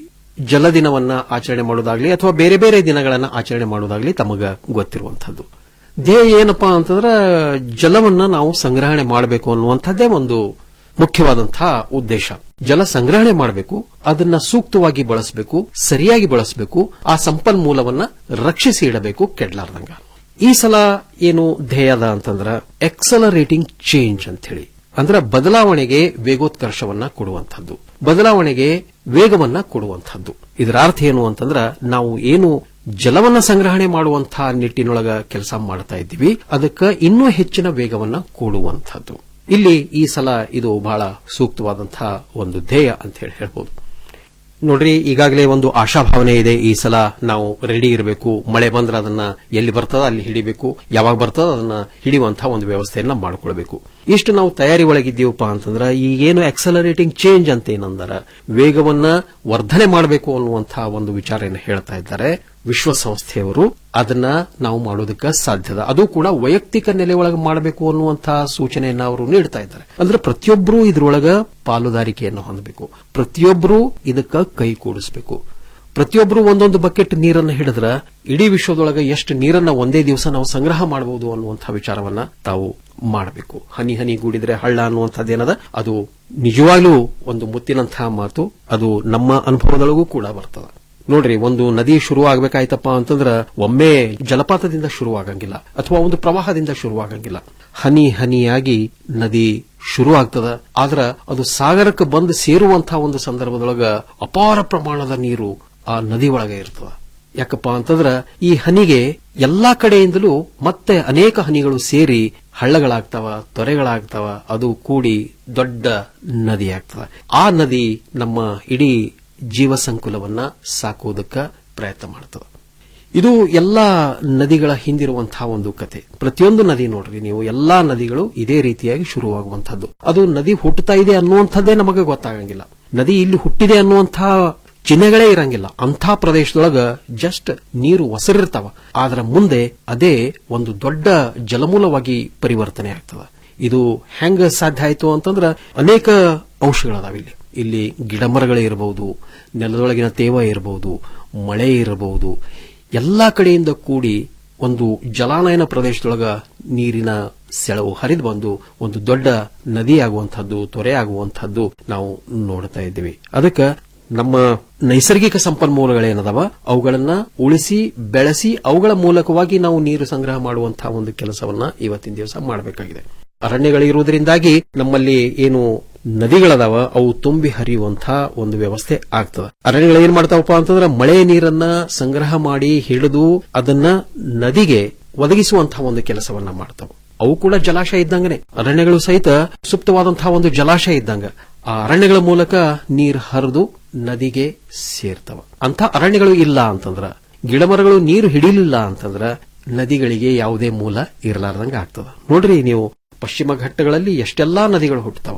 ಜಲ ದಿನವನ್ನ ಆಚರಣೆ ಮಾಡೋದಾಗ್ಲಿ ಅಥವಾ ಬೇರೆ ಬೇರೆ ದಿನಗಳನ್ನ ಆಚರಣೆ ಮಾಡೋದಾಗ್ಲಿ ತಮಗ ಗೊತ್ತಿರುವಂತಹದ್ದು ಧ್ಯೇಯ ಏನಪ್ಪಾ ಅಂತಂದ್ರೆ ಜಲವನ್ನ ನಾವು ಸಂಗ್ರಹಣೆ ಮಾಡಬೇಕು ಅನ್ನುವಂಥದ್ದೇ ಒಂದು ಮುಖ್ಯವಾದಂತಹ ಉದ್ದೇಶ ಜಲ ಸಂಗ್ರಹಣೆ ಮಾಡಬೇಕು ಅದನ್ನ ಸೂಕ್ತವಾಗಿ ಬಳಸಬೇಕು ಸರಿಯಾಗಿ ಬಳಸಬೇಕು ಆ ಸಂಪನ್ಮೂಲವನ್ನ ರಕ್ಷಿಸಿ ಇಡಬೇಕು ಕೆಡ್ಲಾರ್ದಂಗ ಈ ಸಲ ಏನು ಧ್ಯೇಯ ಅದ ಅಂತಂದ್ರ ಎಕ್ಸಲರೇಟಿಂಗ್ ಚೇಂಜ್ ಅಂತ ಹೇಳಿ ಅಂದ್ರೆ ಬದಲಾವಣೆಗೆ ವೇಗೋತ್ಕರ್ಷವನ್ನ ಕೊಡುವಂತಹದ್ದು ಬದಲಾವಣೆಗೆ ವೇಗವನ್ನ ಕೊಡುವಂತಹದ್ದು ಇದರ ಅರ್ಥ ಏನು ಅಂತಂದ್ರ ನಾವು ಏನು ಜಲವನ್ನ ಸಂಗ್ರಹಣೆ ಮಾಡುವಂತಹ ನಿಟ್ಟಿನೊಳಗ ಕೆಲಸ ಮಾಡ್ತಾ ಇದ್ದೀವಿ ಅದಕ್ಕೆ ಇನ್ನೂ ಹೆಚ್ಚಿನ ವೇಗವನ್ನ ಕೊಡುವಂತಹದ್ದು ಇಲ್ಲಿ ಈ ಸಲ ಇದು ಬಹಳ ಸೂಕ್ತವಾದಂತಹ ಒಂದು ಧ್ಯೇಯ ಅಂತ ಹೇಳಿ ಹೇಳ್ಬೋದು ನೋಡ್ರಿ ಈಗಾಗಲೇ ಒಂದು ಆಶಾಭಾವನೆ ಇದೆ ಈ ಸಲ ನಾವು ರೆಡಿ ಇರಬೇಕು ಮಳೆ ಬಂದ್ರೆ ಅದನ್ನ ಎಲ್ಲಿ ಬರ್ತದ ಅಲ್ಲಿ ಹಿಡಿಬೇಕು ಯಾವಾಗ ಬರ್ತದ ಅದನ್ನ ಹಿಡಿಯುವಂತಹ ಒಂದು ವ್ಯವಸ್ಥೆಯನ್ನ ಮಾಡಿಕೊಳ್ಬೇಕು ಇಷ್ಟು ನಾವು ತಯಾರಿ ಒಳಗಿದ್ದೀವಪ್ಪ ಅಂತಂದ್ರೆ ಈಗೇನು ಎಕ್ಸಲರೇಟಿಂಗ್ ಚೇಂಜ್ ಅಂತ ಏನಂದಾರ ವೇಗವನ್ನ ವರ್ಧನೆ ಮಾಡಬೇಕು ಅನ್ನುವಂತಹ ಒಂದು ವಿಚಾರ ಹೇಳ್ತಾ ಇದ್ದಾರೆ ವಿಶ್ವಸಂಸ್ಥೆಯವರು ಅದನ್ನ ನಾವು ಮಾಡೋದಕ್ಕೆ ಸಾಧ್ಯದ ಅದು ಕೂಡ ವೈಯಕ್ತಿಕ ನೆಲೆ ಒಳಗೆ ಮಾಡಬೇಕು ಅನ್ನುವಂತಹ ಸೂಚನೆಯನ್ನ ಅವರು ನೀಡ್ತಾ ಇದ್ದಾರೆ ಅಂದ್ರೆ ಪ್ರತಿಯೊಬ್ಬರು ಇದ್ರೊಳಗ ಪಾಲುದಾರಿಕೆಯನ್ನು ಹೊಂದಬೇಕು ಪ್ರತಿಯೊಬ್ಬರು ಇದಕ್ಕ ಕೈ ಕೂಡಿಸಬೇಕು ಪ್ರತಿಯೊಬ್ಬರು ಒಂದೊಂದು ಬಕೆಟ್ ನೀರನ್ನು ಹಿಡಿದ್ರ ಇಡೀ ವಿಶ್ವದೊಳಗೆ ಎಷ್ಟು ನೀರನ್ನ ಒಂದೇ ದಿವಸ ನಾವು ಸಂಗ್ರಹ ಮಾಡಬಹುದು ಅನ್ನುವಂತಹ ವಿಚಾರವನ್ನ ತಾವು ಮಾಡಬೇಕು ಹನಿ ಹನಿ ಗೂಡಿದ್ರೆ ಹಳ್ಳ ಅನ್ನುವಂಥದ್ದೇನದ ಅದು ನಿಜವಾಗ್ಲೂ ಒಂದು ಮುತ್ತಿನಂತಹ ಮಾತು ಅದು ನಮ್ಮ ಅನುಭವದೊಳಗೂ ಕೂಡ ಬರ್ತದ ನೋಡ್ರಿ ಒಂದು ನದಿ ಶುರು ಆಗ್ಬೇಕಾಯ್ತಪ್ಪ ಅಂತಂದ್ರ ಒಮ್ಮೆ ಜಲಪಾತದಿಂದ ಶುರುವಾಗಂಗಿಲ್ಲ ಅಥವಾ ಒಂದು ಪ್ರವಾಹದಿಂದ ಶುರುವಾಗಂಗಿಲ್ಲ ಹನಿ ಹನಿಯಾಗಿ ನದಿ ಶುರು ಆಗ್ತದ ಆದ್ರ ಅದು ಸಾಗರಕ್ಕೆ ಬಂದು ಸೇರುವಂತಹ ಒಂದು ಸಂದರ್ಭದೊಳಗ ಅಪಾರ ಪ್ರಮಾಣದ ನೀರು ಆ ನದಿ ಒಳಗೆ ಇರ್ತದ ಯಾಕಪ್ಪ ಅಂತಂದ್ರ ಈ ಹನಿಗೆ ಎಲ್ಲಾ ಕಡೆಯಿಂದಲೂ ಮತ್ತೆ ಅನೇಕ ಹನಿಗಳು ಸೇರಿ ಹಳ್ಳಗಳಾಗ್ತಾವ ತೊರೆಗಳಾಗ್ತಾವ ಅದು ಕೂಡಿ ದೊಡ್ಡ ನದಿ ಆಗ್ತದ ಆ ನದಿ ನಮ್ಮ ಇಡೀ ಜೀವ ಸಂಕುಲವನ್ನ ಸಾಕೋದಕ್ಕ ಪ್ರಯತ್ನ ಮಾಡ್ತದೆ ಇದು ಎಲ್ಲಾ ನದಿಗಳ ಹಿಂದಿರುವಂತಹ ಒಂದು ಕತೆ ಪ್ರತಿಯೊಂದು ನದಿ ನೋಡ್ರಿ ನೀವು ಎಲ್ಲಾ ನದಿಗಳು ಇದೇ ರೀತಿಯಾಗಿ ಶುರುವಾಗುವಂತಹದ್ದು ಅದು ನದಿ ಹುಟ್ಟುತ್ತಾ ಇದೆ ಅನ್ನುವಂಥದ್ದೇ ನಮಗೆ ಗೊತ್ತಾಗಂಗಿಲ್ಲ ನದಿ ಇಲ್ಲಿ ಹುಟ್ಟಿದೆ ಅನ್ನುವಂತಹ ಚಿಹ್ನೆಗಳೇ ಇರಂಗಿಲ್ಲ ಅಂಥ ಪ್ರದೇಶದೊಳಗ ಜಸ್ಟ್ ನೀರು ಒಸರಿರ್ತಾವ ಆದ್ರ ಮುಂದೆ ಅದೇ ಒಂದು ದೊಡ್ಡ ಜಲಮೂಲವಾಗಿ ಪರಿವರ್ತನೆ ಆಗ್ತದ ಇದು ಹೆಂಗ ಸಾಧ್ಯ ಆಯ್ತು ಅಂತಂದ್ರ ಅನೇಕ ಅಂಶಗಳದಾವ ಇಲ್ಲಿ ಇಲ್ಲಿ ಗಿಡ ಮರಗಳೇ ಇರಬಹುದು ನೆಲದೊಳಗಿನ ತೇವ ಇರಬಹುದು ಮಳೆ ಇರಬಹುದು ಎಲ್ಲಾ ಕಡೆಯಿಂದ ಕೂಡಿ ಒಂದು ಜಲಾನಯನ ಪ್ರದೇಶದೊಳಗ ನೀರಿನ ಸೆಳವು ಹರಿದು ಬಂದು ಒಂದು ದೊಡ್ಡ ನದಿ ಆಗುವಂತಹದ್ದು ತೊರೆ ಆಗುವಂತಹದ್ದು ನಾವು ನೋಡ್ತಾ ಇದ್ದೀವಿ ಅದಕ್ಕೆ ನಮ್ಮ ನೈಸರ್ಗಿಕ ಸಂಪನ್ಮೂಲಗಳೇನದವ ಅವುಗಳನ್ನ ಉಳಿಸಿ ಬೆಳೆಸಿ ಅವುಗಳ ಮೂಲಕವಾಗಿ ನಾವು ನೀರು ಸಂಗ್ರಹ ಮಾಡುವಂತಹ ಒಂದು ಕೆಲಸವನ್ನ ಇವತ್ತಿನ ದಿವಸ ಮಾಡಬೇಕಾಗಿದೆ ಅರಣ್ಯಗಳಿರುವುದರಿಂದಾಗಿ ನಮ್ಮಲ್ಲಿ ಏನು ನದಿಗಳದಾವ ಅವು ತುಂಬಿ ಹರಿಯುವಂತಹ ಒಂದು ವ್ಯವಸ್ಥೆ ಆಗ್ತದ ಅರಣ್ಯಗಳು ಏನ್ ಮಾಡ್ತಾವಪ್ಪ ಅಂತಂದ್ರೆ ಮಳೆ ನೀರನ್ನ ಸಂಗ್ರಹ ಮಾಡಿ ಹಿಡಿದು ಅದನ್ನ ನದಿಗೆ ಒದಗಿಸುವಂತಹ ಒಂದು ಕೆಲಸವನ್ನ ಮಾಡ್ತಾವ ಅವು ಕೂಡ ಜಲಾಶಯ ಇದ್ದಂಗನೆ ಅರಣ್ಯಗಳು ಸಹಿತ ಸುಪ್ತವಾದಂತಹ ಒಂದು ಜಲಾಶಯ ಇದ್ದಂಗ ಆ ಅರಣ್ಯಗಳ ಮೂಲಕ ನೀರು ಹರಿದು ನದಿಗೆ ಸೇರ್ತವ ಅಂತ ಅರಣ್ಯಗಳು ಇಲ್ಲ ಅಂತಂದ್ರ ಗಿಡಮರಗಳು ನೀರು ಹಿಡಿಲಿಲ್ಲ ಅಂತಂದ್ರ ನದಿಗಳಿಗೆ ಯಾವುದೇ ಮೂಲ ಇರಲಾರ್ದಂಗ ಆಗ್ತದ ನೋಡ್ರಿ ನೀವು ಪಶ್ಚಿಮ ಘಟ್ಟಗಳಲ್ಲಿ ಎಷ್ಟೆಲ್ಲಾ ನದಿಗಳು ಹುಟ್ಟುತ್ತಾವ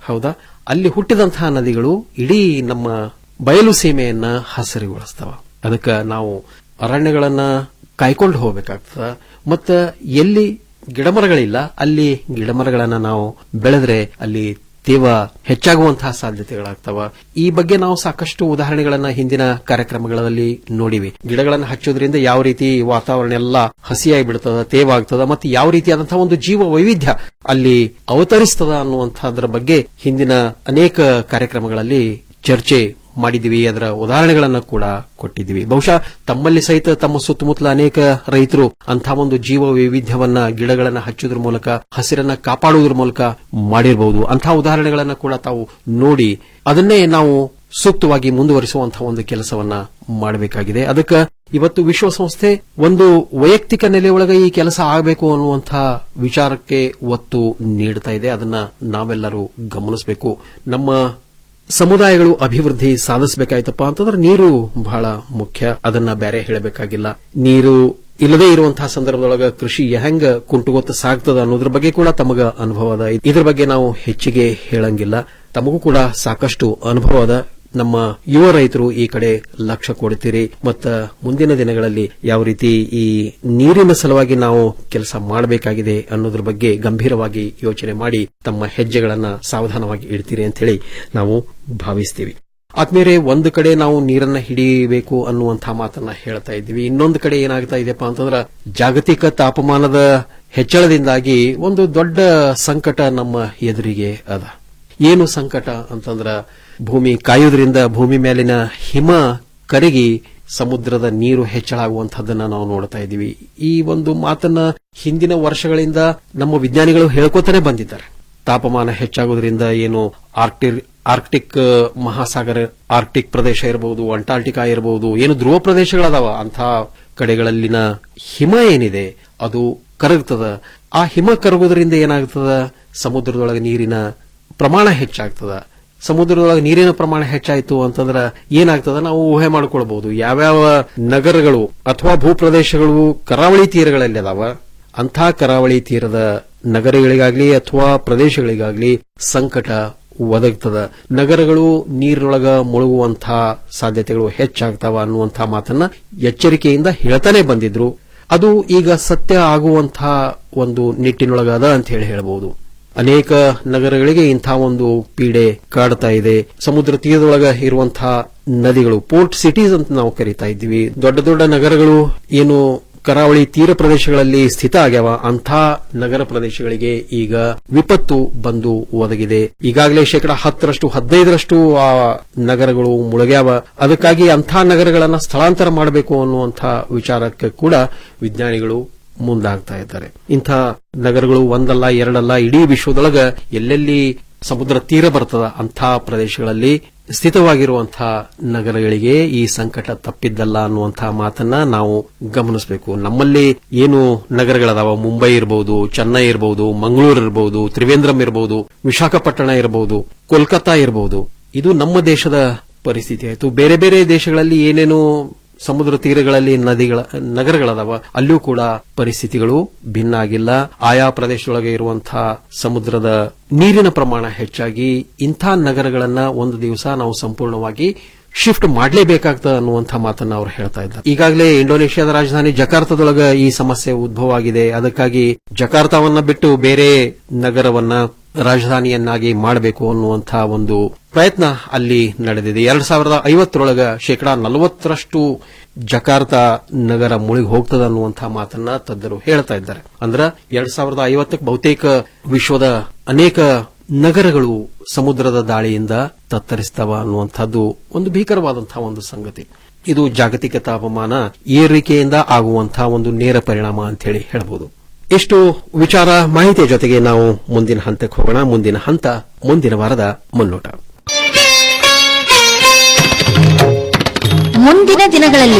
ಹೌದಾ ಅಲ್ಲಿ ಹುಟ್ಟಿದಂತಹ ನದಿಗಳು ಇಡೀ ನಮ್ಮ ಬಯಲು ಸೀಮೆಯನ್ನ ಹಸಿರುಗೊಳಿಸ್ತವ ಅದಕ್ಕೆ ನಾವು ಅರಣ್ಯಗಳನ್ನ ಕಾಯ್ಕೊಂಡು ಹೋಗ್ಬೇಕಾಗ್ತದ ಮತ್ತ ಎಲ್ಲಿ ಗಿಡಮರಗಳಿಲ್ಲ ಅಲ್ಲಿ ಗಿಡಮರಗಳನ್ನ ನಾವು ಬೆಳೆದ್ರೆ ಅಲ್ಲಿ ತೇವ ಹೆಚ್ಚಾಗುವಂತಹ ಸಾಧ್ಯತೆಗಳಾಗ್ತವ ಈ ಬಗ್ಗೆ ನಾವು ಸಾಕಷ್ಟು ಉದಾಹರಣೆಗಳನ್ನ ಹಿಂದಿನ ಕಾರ್ಯಕ್ರಮಗಳಲ್ಲಿ ನೋಡಿವಿ ಗಿಡಗಳನ್ನು ಹಚ್ಚೋದ್ರಿಂದ ಯಾವ ರೀತಿ ವಾತಾವರಣ ಎಲ್ಲ ಹಸಿಯಾಗಿ ಬಿಡ್ತದ ತೇವ ಆಗ್ತದ ಮತ್ತು ಯಾವ ರೀತಿಯಾದಂತಹ ಒಂದು ಜೀವ ವೈವಿಧ್ಯ ಅಲ್ಲಿ ಅವತರಿಸ್ತದ ಅನ್ನುವಂತಹದ್ರ ಬಗ್ಗೆ ಹಿಂದಿನ ಅನೇಕ ಕಾರ್ಯಕ್ರಮಗಳಲ್ಲಿ ಚರ್ಚೆ ಮಾಡಿದಿವಿ ಅದರ ಉದಾಹರಣೆಗಳನ್ನ ಕೂಡ ಕೊಟ್ಟಿದ್ದೀವಿ ಬಹುಶಃ ತಮ್ಮಲ್ಲಿ ಸಹಿತ ತಮ್ಮ ಸುತ್ತಮುತ್ತಲ ಅನೇಕ ರೈತರು ಅಂತಹ ಒಂದು ಜೀವ ವೈವಿಧ್ಯವನ್ನ ಗಿಡಗಳನ್ನ ಹಚ್ಚೋದ್ರ ಮೂಲಕ ಹಸಿರನ್ನ ಕಾಪಾಡುವುದರ ಮೂಲಕ ಮಾಡಿರಬಹುದು ಅಂತಹ ಉದಾಹರಣೆಗಳನ್ನ ಕೂಡ ತಾವು ನೋಡಿ ಅದನ್ನೇ ನಾವು ಸೂಕ್ತವಾಗಿ ಮುಂದುವರಿಸುವಂತಹ ಒಂದು ಕೆಲಸವನ್ನ ಮಾಡಬೇಕಾಗಿದೆ ಅದಕ್ಕೆ ಇವತ್ತು ವಿಶ್ವಸಂಸ್ಥೆ ಒಂದು ವೈಯಕ್ತಿಕ ನೆಲೆಯೊಳಗೆ ಈ ಕೆಲಸ ಆಗಬೇಕು ಅನ್ನುವಂತಹ ವಿಚಾರಕ್ಕೆ ಒತ್ತು ನೀಡ್ತಾ ಇದೆ ಅದನ್ನ ನಾವೆಲ್ಲರೂ ಗಮನಿಸಬೇಕು ನಮ್ಮ ಸಮುದಾಯಗಳು ಅಭಿವೃದ್ಧಿ ಸಾಧಿಸಬೇಕಾಯ್ತಪ್ಪ ಅಂತಂದ್ರೆ ನೀರು ಬಹಳ ಮುಖ್ಯ ಅದನ್ನ ಬೇರೆ ಹೇಳಬೇಕಾಗಿಲ್ಲ ನೀರು ಇಲ್ಲದೇ ಇರುವಂತಹ ಸಂದರ್ಭದೊಳಗ ಕೃಷಿ ಹೆಂಗ ಕುಂಟುಗೊತ್ತ ಸಾಗ್ತದ ಅನ್ನೋದ್ರ ಬಗ್ಗೆ ಕೂಡ ತಮಗ ಅನುಭವ ಅದ ಇದ್ರ ಬಗ್ಗೆ ನಾವು ಹೆಚ್ಚಿಗೆ ಹೇಳಂಗಿಲ್ಲ ತಮಗೂ ಕೂಡ ಸಾಕಷ್ಟು ಅನುಭವ ಅದ ನಮ್ಮ ಯುವ ರೈತರು ಈ ಕಡೆ ಲಕ್ಷ್ಯ ಕೊಡ್ತೀರಿ ಮತ್ತ ಮುಂದಿನ ದಿನಗಳಲ್ಲಿ ಯಾವ ರೀತಿ ಈ ನೀರಿನ ಸಲುವಾಗಿ ನಾವು ಕೆಲಸ ಮಾಡಬೇಕಾಗಿದೆ ಅನ್ನೋದ್ರ ಬಗ್ಗೆ ಗಂಭೀರವಾಗಿ ಯೋಚನೆ ಮಾಡಿ ತಮ್ಮ ಹೆಜ್ಜೆಗಳನ್ನ ಸಾವಧಾನವಾಗಿ ಇಡ್ತೀರಿ ಅಂತ ಹೇಳಿ ನಾವು ಭಾವಿಸ್ತೀವಿ ಆದ್ಮೇಲೆ ಒಂದು ಕಡೆ ನಾವು ನೀರನ್ನ ಹಿಡಿಯಬೇಕು ಅನ್ನುವಂತಹ ಮಾತನ್ನ ಹೇಳ್ತಾ ಇದ್ದೀವಿ ಇನ್ನೊಂದು ಕಡೆ ಏನಾಗ್ತಾ ಇದೆಯಪ್ಪ ಅಂತಂದ್ರ ಜಾಗತಿಕ ತಾಪಮಾನದ ಹೆಚ್ಚಳದಿಂದಾಗಿ ಒಂದು ದೊಡ್ಡ ಸಂಕಟ ನಮ್ಮ ಎದುರಿಗೆ ಅದ ಏನು ಸಂಕಟ ಅಂತಂದ್ರ ಭೂಮಿ ಕಾಯುವುದರಿಂದ ಭೂಮಿ ಮೇಲಿನ ಹಿಮ ಕರಗಿ ಸಮುದ್ರದ ನೀರು ಹೆಚ್ಚಳ ಆಗುವಂತಹದ್ದನ್ನ ನಾವು ನೋಡ್ತಾ ಇದ್ದೀವಿ ಈ ಒಂದು ಮಾತನ್ನ ಹಿಂದಿನ ವರ್ಷಗಳಿಂದ ನಮ್ಮ ವಿಜ್ಞಾನಿಗಳು ಹೇಳ್ಕೊತಾನೆ ಬಂದಿದ್ದಾರೆ ತಾಪಮಾನ ಹೆಚ್ಚಾಗೋದ್ರಿಂದ ಏನು ಆರ್ಕ್ಟಿಕ್ ಆರ್ಕ್ಟಿಕ್ ಮಹಾಸಾಗರ ಆರ್ಕ್ಟಿಕ್ ಪ್ರದೇಶ ಇರಬಹುದು ಅಂಟಾರ್ಟಿಕಾ ಇರಬಹುದು ಏನು ಧ್ರುವ ಪ್ರದೇಶಗಳದಾವ ಅಂಥ ಕಡೆಗಳಲ್ಲಿನ ಹಿಮ ಏನಿದೆ ಅದು ಕರಗ್ತದ ಆ ಹಿಮ ಕರಗೋದ್ರಿಂದ ಏನಾಗ್ತದ ಸಮುದ್ರದೊಳಗೆ ನೀರಿನ ಪ್ರಮಾಣ ಹೆಚ್ಚಾಗ್ತದ ಸಮುದ್ರದೊಳಗೆ ನೀರಿನ ಪ್ರಮಾಣ ಹೆಚ್ಚಾಯಿತು ಅಂತಂದ್ರ ಏನಾಗ್ತದ ನಾವು ಊಹೆ ಮಾಡಿಕೊಳ್ಬಹುದು ಯಾವ್ಯಾವ ನಗರಗಳು ಅಥವಾ ಭೂಪ್ರದೇಶಗಳು ಕರಾವಳಿ ತೀರಗಳಲ್ಲಿ ಅದಾವ ಅಂಥ ಕರಾವಳಿ ತೀರದ ನಗರಗಳಿಗಾಗ್ಲಿ ಅಥವಾ ಪ್ರದೇಶಗಳಿಗಾಗ್ಲಿ ಸಂಕಟ ಒದಗ್ತದ ನಗರಗಳು ನೀರಿನೊಳಗ ಮುಳುಗುವಂತಹ ಸಾಧ್ಯತೆಗಳು ಹೆಚ್ಚಾಗ್ತಾವ ಅನ್ನುವಂತಹ ಮಾತನ್ನ ಎಚ್ಚರಿಕೆಯಿಂದ ಹೇಳ್ತಾನೆ ಬಂದಿದ್ರು ಅದು ಈಗ ಸತ್ಯ ಆಗುವಂತಹ ಒಂದು ನಿಟ್ಟಿನೊಳಗದ ಅಂತ ಹೇಳಿ ಹೇಳಬಹುದು ಅನೇಕ ನಗರಗಳಿಗೆ ಇಂಥ ಒಂದು ಪೀಡೆ ಕಾಡ್ತಾ ಇದೆ ಸಮುದ್ರ ತೀರದೊಳಗ ಇರುವಂತಹ ನದಿಗಳು ಪೋರ್ಟ್ ಸಿಟೀಸ್ ಅಂತ ನಾವು ಕರಿತಾ ಇದ್ದೀವಿ ದೊಡ್ಡ ದೊಡ್ಡ ನಗರಗಳು ಏನು ಕರಾವಳಿ ತೀರ ಪ್ರದೇಶಗಳಲ್ಲಿ ಸ್ಥಿತ ಆಗ್ಯಾವ ಅಂಥ ನಗರ ಪ್ರದೇಶಗಳಿಗೆ ಈಗ ವಿಪತ್ತು ಬಂದು ಒದಗಿದೆ ಈಗಾಗಲೇ ಶೇಕಡ ಹತ್ತರಷ್ಟು ಹದಿನೈದರಷ್ಟು ಆ ನಗರಗಳು ಮುಳುಗ್ಯಾವ ಅದಕ್ಕಾಗಿ ಅಂಥ ನಗರಗಳನ್ನ ಸ್ಥಳಾಂತರ ಮಾಡಬೇಕು ಅನ್ನುವಂಥ ವಿಚಾರಕ್ಕೆ ಕೂಡ ವಿಜ್ಞಾನಿಗಳು ಮುಂದಾಗ್ತಾ ಇದ್ದಾರೆ ಇಂಥ ನಗರಗಳು ಒಂದಲ್ಲ ಎರಡಲ್ಲ ಇಡೀ ವಿಶ್ವದೊಳಗ ಎಲ್ಲೆಲ್ಲಿ ಸಮುದ್ರ ತೀರ ಬರ್ತದ ಅಂಥ ಪ್ರದೇಶಗಳಲ್ಲಿ ಸ್ಥಿತವಾಗಿರುವಂತಹ ನಗರಗಳಿಗೆ ಈ ಸಂಕಟ ತಪ್ಪಿದ್ದಲ್ಲ ಅನ್ನುವಂತಹ ಮಾತನ್ನ ನಾವು ಗಮನಿಸಬೇಕು ನಮ್ಮಲ್ಲಿ ಏನು ನಗರಗಳದಾವ ಮುಂಬೈ ಇರಬಹುದು ಚೆನ್ನೈ ಇರಬಹುದು ಮಂಗಳೂರು ಇರಬಹುದು ತ್ರಿವೇಂದ್ರಂ ಇರಬಹುದು ವಿಶಾಖಪಟ್ಟಣ ಇರಬಹುದು ಕೋಲ್ಕತ್ತಾ ಇರಬಹುದು ಇದು ನಮ್ಮ ದೇಶದ ಪರಿಸ್ಥಿತಿ ಆಯಿತು ಬೇರೆ ಬೇರೆ ದೇಶಗಳಲ್ಲಿ ಏನೇನು ಸಮುದ್ರ ತೀರಗಳಲ್ಲಿ ನದಿಗಳ ನಗರಗಳದಾವ ಅಲ್ಲೂ ಕೂಡ ಪರಿಸ್ಥಿತಿಗಳು ಭಿನ್ನ ಆಗಿಲ್ಲ ಆಯಾ ಪ್ರದೇಶದೊಳಗೆ ಇರುವಂತಹ ಸಮುದ್ರದ ನೀರಿನ ಪ್ರಮಾಣ ಹೆಚ್ಚಾಗಿ ಇಂಥ ನಗರಗಳನ್ನ ಒಂದು ದಿವಸ ನಾವು ಸಂಪೂರ್ಣವಾಗಿ ಶಿಫ್ಟ್ ಮಾಡಲೇಬೇಕಾಗ್ತದ ಅನ್ನುವಂಥ ಮಾತನ್ನ ಅವರು ಹೇಳ್ತಾ ಇದ್ದಾರೆ ಈಗಾಗಲೇ ಇಂಡೋನೇಷ್ಯಾದ ರಾಜಧಾನಿ ಜಕಾರ್ತದೊಳಗ ಈ ಸಮಸ್ಯೆ ಉದ್ಭವ ಆಗಿದೆ ಅದಕ್ಕಾಗಿ ಜಕಾರ್ತವನ್ನ ಬಿಟ್ಟು ಬೇರೆ ನಗರವನ್ನ ರಾಜಧಾನಿಯನ್ನಾಗಿ ಮಾಡಬೇಕು ಅನ್ನುವಂತಹ ಒಂದು ಪ್ರಯತ್ನ ಅಲ್ಲಿ ನಡೆದಿದೆ ಎರಡ್ ಸಾವಿರದ ಐವತ್ತರೊಳಗ ಶೇಕಡಾ ನಲವತ್ತರಷ್ಟು ಜಕಾರ್ತ ನಗರ ಮುಳುಗಿ ಹೋಗ್ತದ ಅನ್ನುವಂತಹ ಮಾತನ್ನ ತಜ್ಞರು ಹೇಳ್ತಾ ಇದ್ದಾರೆ ಅಂದ್ರ ಎರಡ್ ಸಾವಿರದ ಐವತ್ತಕ್ಕೆ ಬಹುತೇಕ ವಿಶ್ವದ ಅನೇಕ ನಗರಗಳು ಸಮುದ್ರದ ದಾಳಿಯಿಂದ ತತ್ತರಿಸ್ತವ ಅನ್ನುವಂಥದ್ದು ಒಂದು ಭೀಕರವಾದಂತಹ ಒಂದು ಸಂಗತಿ ಇದು ಜಾಗತಿಕ ತಾಪಮಾನ ಏರಿಕೆಯಿಂದ ಆಗುವಂತಹ ಒಂದು ನೇರ ಪರಿಣಾಮ ಅಂತ ಹೇಳಿ ಹೇಳಬಹುದು ಇಷ್ಟು ವಿಚಾರ ಮಾಹಿತಿಯ ಜೊತೆಗೆ ನಾವು ಮುಂದಿನ ಹಂತಕ್ಕೆ ಹೋಗೋಣ ಮುಂದಿನ ಹಂತ ಮುಂದಿನ ವಾರದ ಮುನ್ನೋಟ ಮುಂದಿನ ದಿನಗಳಲ್ಲಿ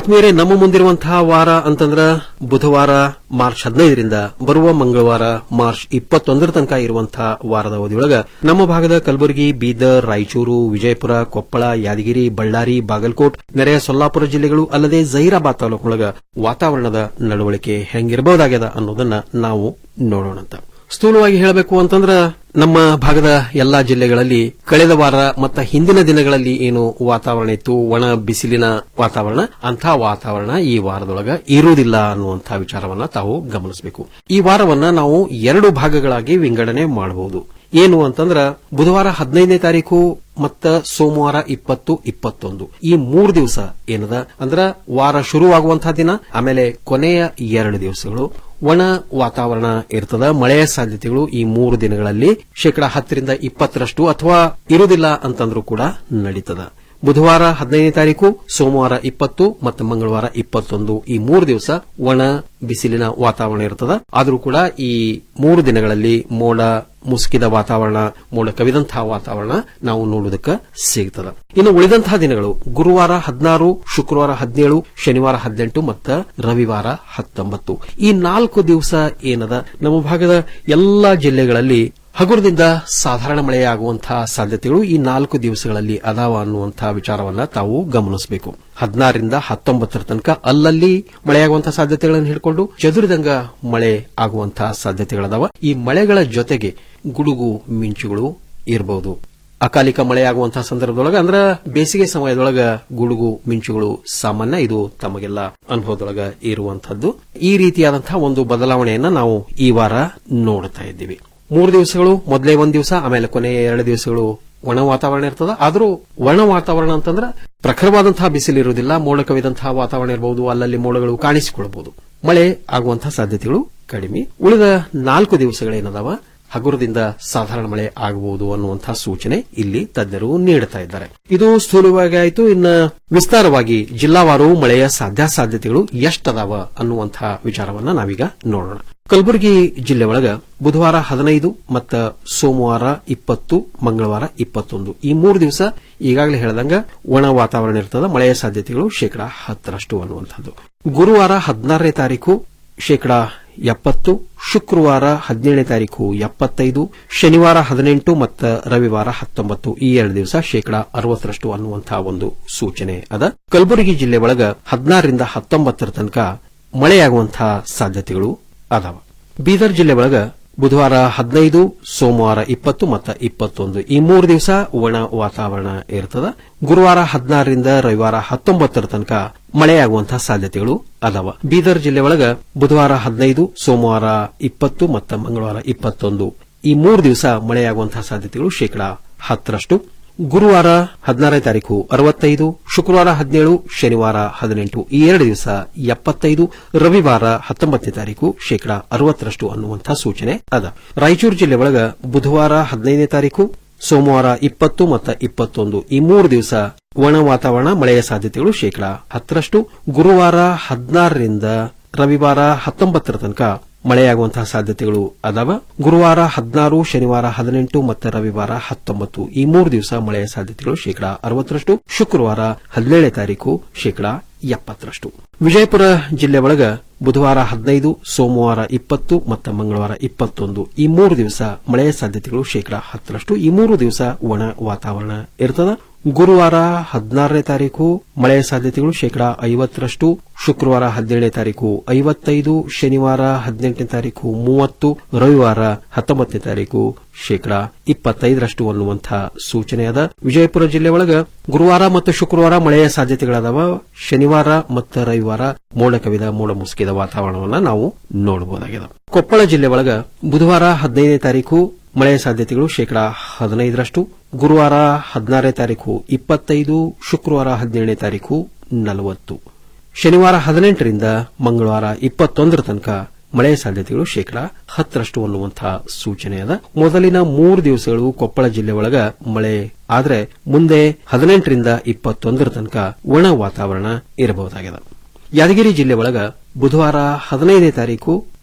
ಆತ್ಮೀಯರೇ ನಮ್ಮ ಮುಂದಿರುವಂತಹ ವಾರ ಅಂತಂದ್ರ ಬುಧವಾರ ಮಾರ್ಚ್ ಹದಿನೈದರಿಂದ ಬರುವ ಮಂಗಳವಾರ ಮಾರ್ಚ್ ಇಪ್ಪತ್ತೊಂದರ ತನಕ ಇರುವಂತಹ ವಾರದ ಅವಧಿಯೊಳಗ ನಮ್ಮ ಭಾಗದ ಕಲಬುರಗಿ ಬೀದರ್ ರಾಯಚೂರು ವಿಜಯಪುರ ಕೊಪ್ಪಳ ಯಾದಗಿರಿ ಬಳ್ಳಾರಿ ಬಾಗಲಕೋಟ್ ನೆರೆಯ ಸೊಲ್ಲಾಪುರ ಜಿಲ್ಲೆಗಳು ಅಲ್ಲದೆ ಜಹೀರಾಬಾದ್ ತಾಲೂಕಿನೊಳಗ ವಾತಾವರಣದ ನಡವಳಿಕೆ ಹೆಂಗಿರಬಹುದಾಗ್ಯದ ಅನ್ನೋದನ್ನ ನಾವು ನೋಡೋಣಂತ ಸ್ಥೂಲವಾಗಿ ಹೇಳಬೇಕು ಅಂತಂದ್ರ ನಮ್ಮ ಭಾಗದ ಎಲ್ಲಾ ಜಿಲ್ಲೆಗಳಲ್ಲಿ ಕಳೆದ ವಾರ ಮತ್ತು ಹಿಂದಿನ ದಿನಗಳಲ್ಲಿ ಏನು ವಾತಾವರಣ ಇತ್ತು ಒಣ ಬಿಸಿಲಿನ ವಾತಾವರಣ ಅಂಥ ವಾತಾವರಣ ಈ ವಾರದೊಳಗ ಇರುವುದಿಲ್ಲ ಅನ್ನುವಂಥ ವಿಚಾರವನ್ನ ತಾವು ಗಮನಿಸಬೇಕು ಈ ವಾರವನ್ನ ನಾವು ಎರಡು ಭಾಗಗಳಾಗಿ ವಿಂಗಡಣೆ ಮಾಡಬಹುದು ಏನು ಅಂತಂದ್ರ ಬುಧವಾರ ಹದಿನೈದನೇ ತಾರೀಕು ಮತ್ತ ಸೋಮವಾರ ಇಪ್ಪತ್ತು ಇಪ್ಪತ್ತೊಂದು ಈ ಮೂರು ದಿವಸ ಏನದ ಅಂದ್ರ ವಾರ ಶುರುವಾಗುವಂತಹ ದಿನ ಆಮೇಲೆ ಕೊನೆಯ ಎರಡು ದಿವಸಗಳು ಒಣ ವಾತಾವರಣ ಇರ್ತದ ಮಳೆಯ ಸಾಧ್ಯತೆಗಳು ಈ ಮೂರು ದಿನಗಳಲ್ಲಿ ಶೇಕಡಾ ಹತ್ತರಿಂದ ಇಪ್ಪತ್ತರಷ್ಟು ಅಥವಾ ಇರುವುದಿಲ್ಲ ಅಂತಂದ್ರೂ ಕೂಡ ನಡೀತದ ಬುಧವಾರ ಹದಿನೈದನೇ ತಾರೀಕು ಸೋಮವಾರ ಇಪ್ಪತ್ತು ಮತ್ತು ಮಂಗಳವಾರ ಇಪ್ಪತ್ತೊಂದು ಈ ಮೂರು ದಿವಸ ಒಣ ಬಿಸಿಲಿನ ವಾತಾವರಣ ಇರ್ತದ ಆದರೂ ಕೂಡ ಈ ಮೂರು ದಿನಗಳಲ್ಲಿ ಮೋಡ ಮುಸುಕಿದ ವಾತಾವರಣ ಮೋಡ ಕವಿದಂತಹ ವಾತಾವರಣ ನಾವು ನೋಡುವುದಕ್ಕೆ ಸಿಗ್ತದ ಇನ್ನು ಉಳಿದಂತಹ ದಿನಗಳು ಗುರುವಾರ ಹದಿನಾರು ಶುಕ್ರವಾರ ಹದಿನೇಳು ಶನಿವಾರ ಹದಿನೆಂಟು ಮತ್ತು ರವಿವಾರ ಹತ್ತೊಂಬತ್ತು ಈ ನಾಲ್ಕು ದಿವಸ ಏನದ ನಮ್ಮ ಭಾಗದ ಎಲ್ಲಾ ಜಿಲ್ಲೆಗಳಲ್ಲಿ ಹಗುರದಿಂದ ಸಾಧಾರಣ ಮಳೆಯಾಗುವಂತಹ ಸಾಧ್ಯತೆಗಳು ಈ ನಾಲ್ಕು ದಿವಸಗಳಲ್ಲಿ ಅದಾವ ಅನ್ನುವಂತಹ ವಿಚಾರವನ್ನ ತಾವು ಗಮನಿಸಬೇಕು ಹದಿನಾರರಿಂದ ಹತ್ತೊಂಬತ್ತರ ತನಕ ಅಲ್ಲಲ್ಲಿ ಮಳೆಯಾಗುವಂತಹ ಸಾಧ್ಯತೆಗಳನ್ನು ಹಿಡ್ಕೊಂಡು ಚದುರಿದಂಗ ಮಳೆ ಆಗುವಂತಹ ಸಾಧ್ಯತೆಗಳದಾವ ಈ ಮಳೆಗಳ ಜೊತೆಗೆ ಗುಡುಗು ಮಿಂಚುಗಳು ಇರಬಹುದು ಅಕಾಲಿಕ ಮಳೆಯಾಗುವಂತಹ ಸಂದರ್ಭದೊಳಗ ಅಂದ್ರ ಬೇಸಿಗೆ ಸಮಯದೊಳಗ ಗುಡುಗು ಮಿಂಚುಗಳು ಸಾಮಾನ್ಯ ಇದು ತಮಗೆಲ್ಲ ಅನುಭವದೊಳಗ ಇರುವಂತಹದ್ದು ಈ ರೀತಿಯಾದಂತಹ ಒಂದು ಬದಲಾವಣೆಯನ್ನ ನಾವು ಈ ವಾರ ನೋಡ್ತಾ ಇದ್ದೀವಿ ಮೂರು ದಿವಸಗಳು ಮೊದಲೇ ಒಂದ್ ದಿವಸ ಆಮೇಲೆ ಕೊನೆಯ ಎರಡು ದಿವಸಗಳು ಒಣ ವಾತಾವರಣ ಇರ್ತದ ಆದರೂ ಒಣ ವಾತಾವರಣ ಅಂತಂದ್ರೆ ಪ್ರಖರವಾದಂತಹ ಬಿಸಿಲು ಇರುವುದಿಲ್ಲ ಮೋಡ ಕವಿದಂತಹ ವಾತಾವರಣ ಇರಬಹುದು ಅಲ್ಲಲ್ಲಿ ಮೋಡಗಳು ಕಾಣಿಸಿಕೊಳ್ಳಬಹುದು ಮಳೆ ಆಗುವಂತಹ ಸಾಧ್ಯತೆಗಳು ಕಡಿಮೆ ಉಳಿದ ನಾಲ್ಕು ದಿವಸಗಳೇನದಾವ ಹಗುರದಿಂದ ಸಾಧಾರಣ ಮಳೆ ಆಗಬಹುದು ಅನ್ನುವಂತಹ ಸೂಚನೆ ಇಲ್ಲಿ ತಜ್ಞರು ನೀಡುತ್ತಾ ಇದ್ದಾರೆ ಇದು ಸ್ಥೂಲವಾಗಿ ಆಯಿತು ಇನ್ನು ವಿಸ್ತಾರವಾಗಿ ಜಿಲ್ಲಾವಾರು ಮಳೆಯ ಸಾಧ್ಯಾಸಾಧ್ಯತೆಗಳು ಎಷ್ಟದಾವ ಅನ್ನುವಂತಹ ವಿಚಾರವನ್ನ ನಾವೀಗ ನೋಡೋಣ ಕಲಬುರಗಿ ಜಿಲ್ಲೆ ಒಳಗ ಬುಧವಾರ ಹದಿನೈದು ಮತ್ತು ಸೋಮವಾರ ಇಪ್ಪತ್ತು ಮಂಗಳವಾರ ಇಪ್ಪತ್ತೊಂದು ಈ ಮೂರು ದಿವಸ ಈಗಾಗಲೇ ಹೇಳದಂಗ ಒಣ ವಾತಾವರಣ ಇರ್ತದ ಮಳೆಯ ಸಾಧ್ಯತೆಗಳು ಶೇಕಡಾ ಹತ್ತರಷ್ಟು ಅನ್ನುವಂಥದ್ದು ಗುರುವಾರ ಹದಿನಾರನೇ ತಾರೀಕು ಶೇಕಡಾ ಎಪ್ಪತ್ತು ಶುಕ್ರವಾರ ಹದಿನೇಳನೇ ತಾರೀಕು ಎಪ್ಪತ್ತೈದು ಶನಿವಾರ ಹದಿನೆಂಟು ಮತ್ತು ರವಿವಾರ ಹತ್ತೊಂಬತ್ತು ಈ ಎರಡು ದಿವಸ ಶೇಕಡಾ ಅರವತ್ತರಷ್ಟು ಅನ್ನುವಂತಹ ಒಂದು ಸೂಚನೆ ಅದ ಕಲಬುರಗಿ ಜಿಲ್ಲೆ ಒಳಗ ಹದಿನಾರರಿಂದ ಹತ್ತೊಂಬತ್ತರ ತನಕ ಮಳೆಯಾಗುವಂತಹ ಸಾಧ್ಯತೆಗಳು ಅದಾವ ಬೀದರ್ ಜಿಲ್ಲೆ ಒಳಗ ಬುಧವಾರ ಹದಿನೈದು ಸೋಮವಾರ ಇಪ್ಪತ್ತು ಮತ್ತು ಇಪ್ಪತ್ತೊಂದು ಈ ಮೂರು ದಿವಸ ಒಣ ವಾತಾವರಣ ಇರ್ತದ ಗುರುವಾರ ಹದಿನಾರರಿಂದ ರವಿವಾರ ಹತ್ತೊಂಬತ್ತರ ತನಕ ಮಳೆಯಾಗುವಂತಹ ಸಾಧ್ಯತೆಗಳು ಅದಾವ ಬೀದರ್ ಜಿಲ್ಲೆ ಒಳಗ ಬುಧವಾರ ಹದಿನೈದು ಸೋಮವಾರ ಇಪ್ಪತ್ತು ಮತ್ತು ಮಂಗಳವಾರ ಇಪ್ಪತ್ತೊಂದು ಈ ಮೂರು ದಿವಸ ಮಳೆಯಾಗುವಂತಹ ಸಾಧ್ಯತೆಗಳು ಶೇಕಡಾ ಹತ್ತರಷ್ಟು ಗುರುವಾರ ಹದಿನಾರನೇ ತಾರೀಕು ಅರವತ್ತೈದು ಶುಕ್ರವಾರ ಹದಿನೇಳು ಶನಿವಾರ ಹದಿನೆಂಟು ಈ ಎರಡು ದಿವಸ ಎಪ್ಪತ್ತೈದು ರವಿವಾರ ಹತ್ತೊಂಬತ್ತನೇ ತಾರೀಕು ಶೇಕಡಾ ಅರವತ್ತರಷ್ಟು ಅನ್ನುವಂತಹ ಸೂಚನೆ ಅದ ರಾಯಚೂರು ಜಿಲ್ಲೆ ಒಳಗ ಬುಧವಾರ ಹದಿನೈದನೇ ತಾರೀಕು ಸೋಮವಾರ ಇಪ್ಪತ್ತು ಮತ್ತು ಇಪ್ಪತ್ತೊಂದು ಈ ಮೂರು ದಿವಸ ಒಣ ವಾತಾವರಣ ಮಳೆಯ ಸಾಧ್ಯತೆಗಳು ಶೇಕಡಾ ಹತ್ತರಷ್ಟು ಗುರುವಾರ ಹದಿನಾರರಿಂದ ರವಿವಾರ ಹತ್ತೊಂಬತ್ತರ ತನಕ ಮಳೆಯಾಗುವಂತಹ ಸಾಧ್ಯತೆಗಳು ಅದಾವ ಗುರುವಾರ ಹದಿನಾರು ಶನಿವಾರ ಹದಿನೆಂಟು ಮತ್ತು ರವಿವಾರ ಹತ್ತೊಂಬತ್ತು ಈ ಮೂರು ದಿವಸ ಮಳೆಯ ಸಾಧ್ಯತೆಗಳು ಶೇಕಡಾ ಅರವತ್ತರಷ್ಟು ಶುಕ್ರವಾರ ಹದಿನೇಳನೇ ತಾರೀಕು ಶೇಕಡಾ ಎಪ್ಪತ್ತರಷ್ಟು ವಿಜಯಪುರ ಜಿಲ್ಲೆ ಒಳಗ ಬುಧವಾರ ಹದಿನೈದು ಸೋಮವಾರ ಇಪ್ಪತ್ತು ಮತ್ತು ಮಂಗಳವಾರ ಇಪ್ಪತ್ತೊಂದು ಈ ಮೂರು ದಿವಸ ಮಳೆಯ ಸಾಧ್ಯತೆಗಳು ಶೇಕಡಾ ಹತ್ತರಷ್ಟು ಈ ಮೂರು ದಿವಸ ಒಣ ವಾತಾವರಣ ಇರ್ತದ ಗುರುವಾರ ಹದಿನಾರನೇ ತಾರೀಕು ಮಳೆಯ ಸಾಧ್ಯತೆಗಳು ಶೇಕಡಾ ಐವತ್ತರಷ್ಟು ಶುಕ್ರವಾರ ಹದಿನೇಳನೇ ತಾರೀಕು ಐವತ್ತೈದು ಶನಿವಾರ ಹದಿನೆಂಟನೇ ತಾರೀಕು ಮೂವತ್ತು ರವಿವಾರ ಹತ್ತೊಂಬತ್ತನೇ ತಾರೀಕು ಶೇಕಡಾ ಇಪ್ಪತ್ತೈದರಷ್ಟು ಅನ್ನುವಂತಹ ಸೂಚನೆ ಅದ ವಿಜಯಪುರ ಜಿಲ್ಲೆ ಒಳಗ ಗುರುವಾರ ಮತ್ತು ಶುಕ್ರವಾರ ಮಳೆಯ ಸಾಧ್ಯತೆಗಳದಾವ ಶನಿವಾರ ಮತ್ತು ರವಿವಾರ ಮೋಡ ಕವಿದ ಮೋಡ ಮುಸುಕಿದ ವಾತಾವರಣವನ್ನ ನಾವು ನೋಡಬಹುದಾಗಿದೆ ಕೊಪ್ಪಳ ಜಿಲ್ಲೆ ಒಳಗ ಬುಧವಾರ ಹದಿನೈದನೇ ತಾರೀಕು ಮಳೆಯ ಸಾಧ್ಯತೆಗಳು ಶೇಕಡಾ ಹದಿನೈದರಷ್ಟು ಗುರುವಾರ ಹದಿನಾರನೇ ತಾರೀಕು ಇಪ್ಪತ್ತೈದು ಶುಕ್ರವಾರ ಹದಿನೇಳನೇ ತಾರೀಕು ನಲವತ್ತು ಶನಿವಾರ ಹದಿನೆಂಟರಿಂದ ಮಂಗಳವಾರ ಇಪ್ಪತ್ತೊಂದರ ತನಕ ಮಳೆಯ ಸಾಧ್ಯತೆಗಳು ಶೇಕಡಾ ಹತ್ತರಷ್ಟು ಅನ್ನುವಂತಹ ಸೂಚನೆ ಅದ ಮೊದಲಿನ ಮೂರು ದಿವಸಗಳು ಕೊಪ್ಪಳ ಜಿಲ್ಲೆ ಒಳಗ ಮಳೆ ಆದ್ರೆ ಮುಂದೆ ಹದಿನೆಂಟರಿಂದ ಇಪ್ಪತ್ತೊಂದರ ತನಕ ಒಣ ವಾತಾವರಣ ಇರಬಹುದಾಗಿದೆ ಯಾದಗಿರಿ ಜಿಲ್ಲೆ ಒಳಗ ಬುಧವಾರ ಹದಿನೈದನೇ ತಾರೀಕು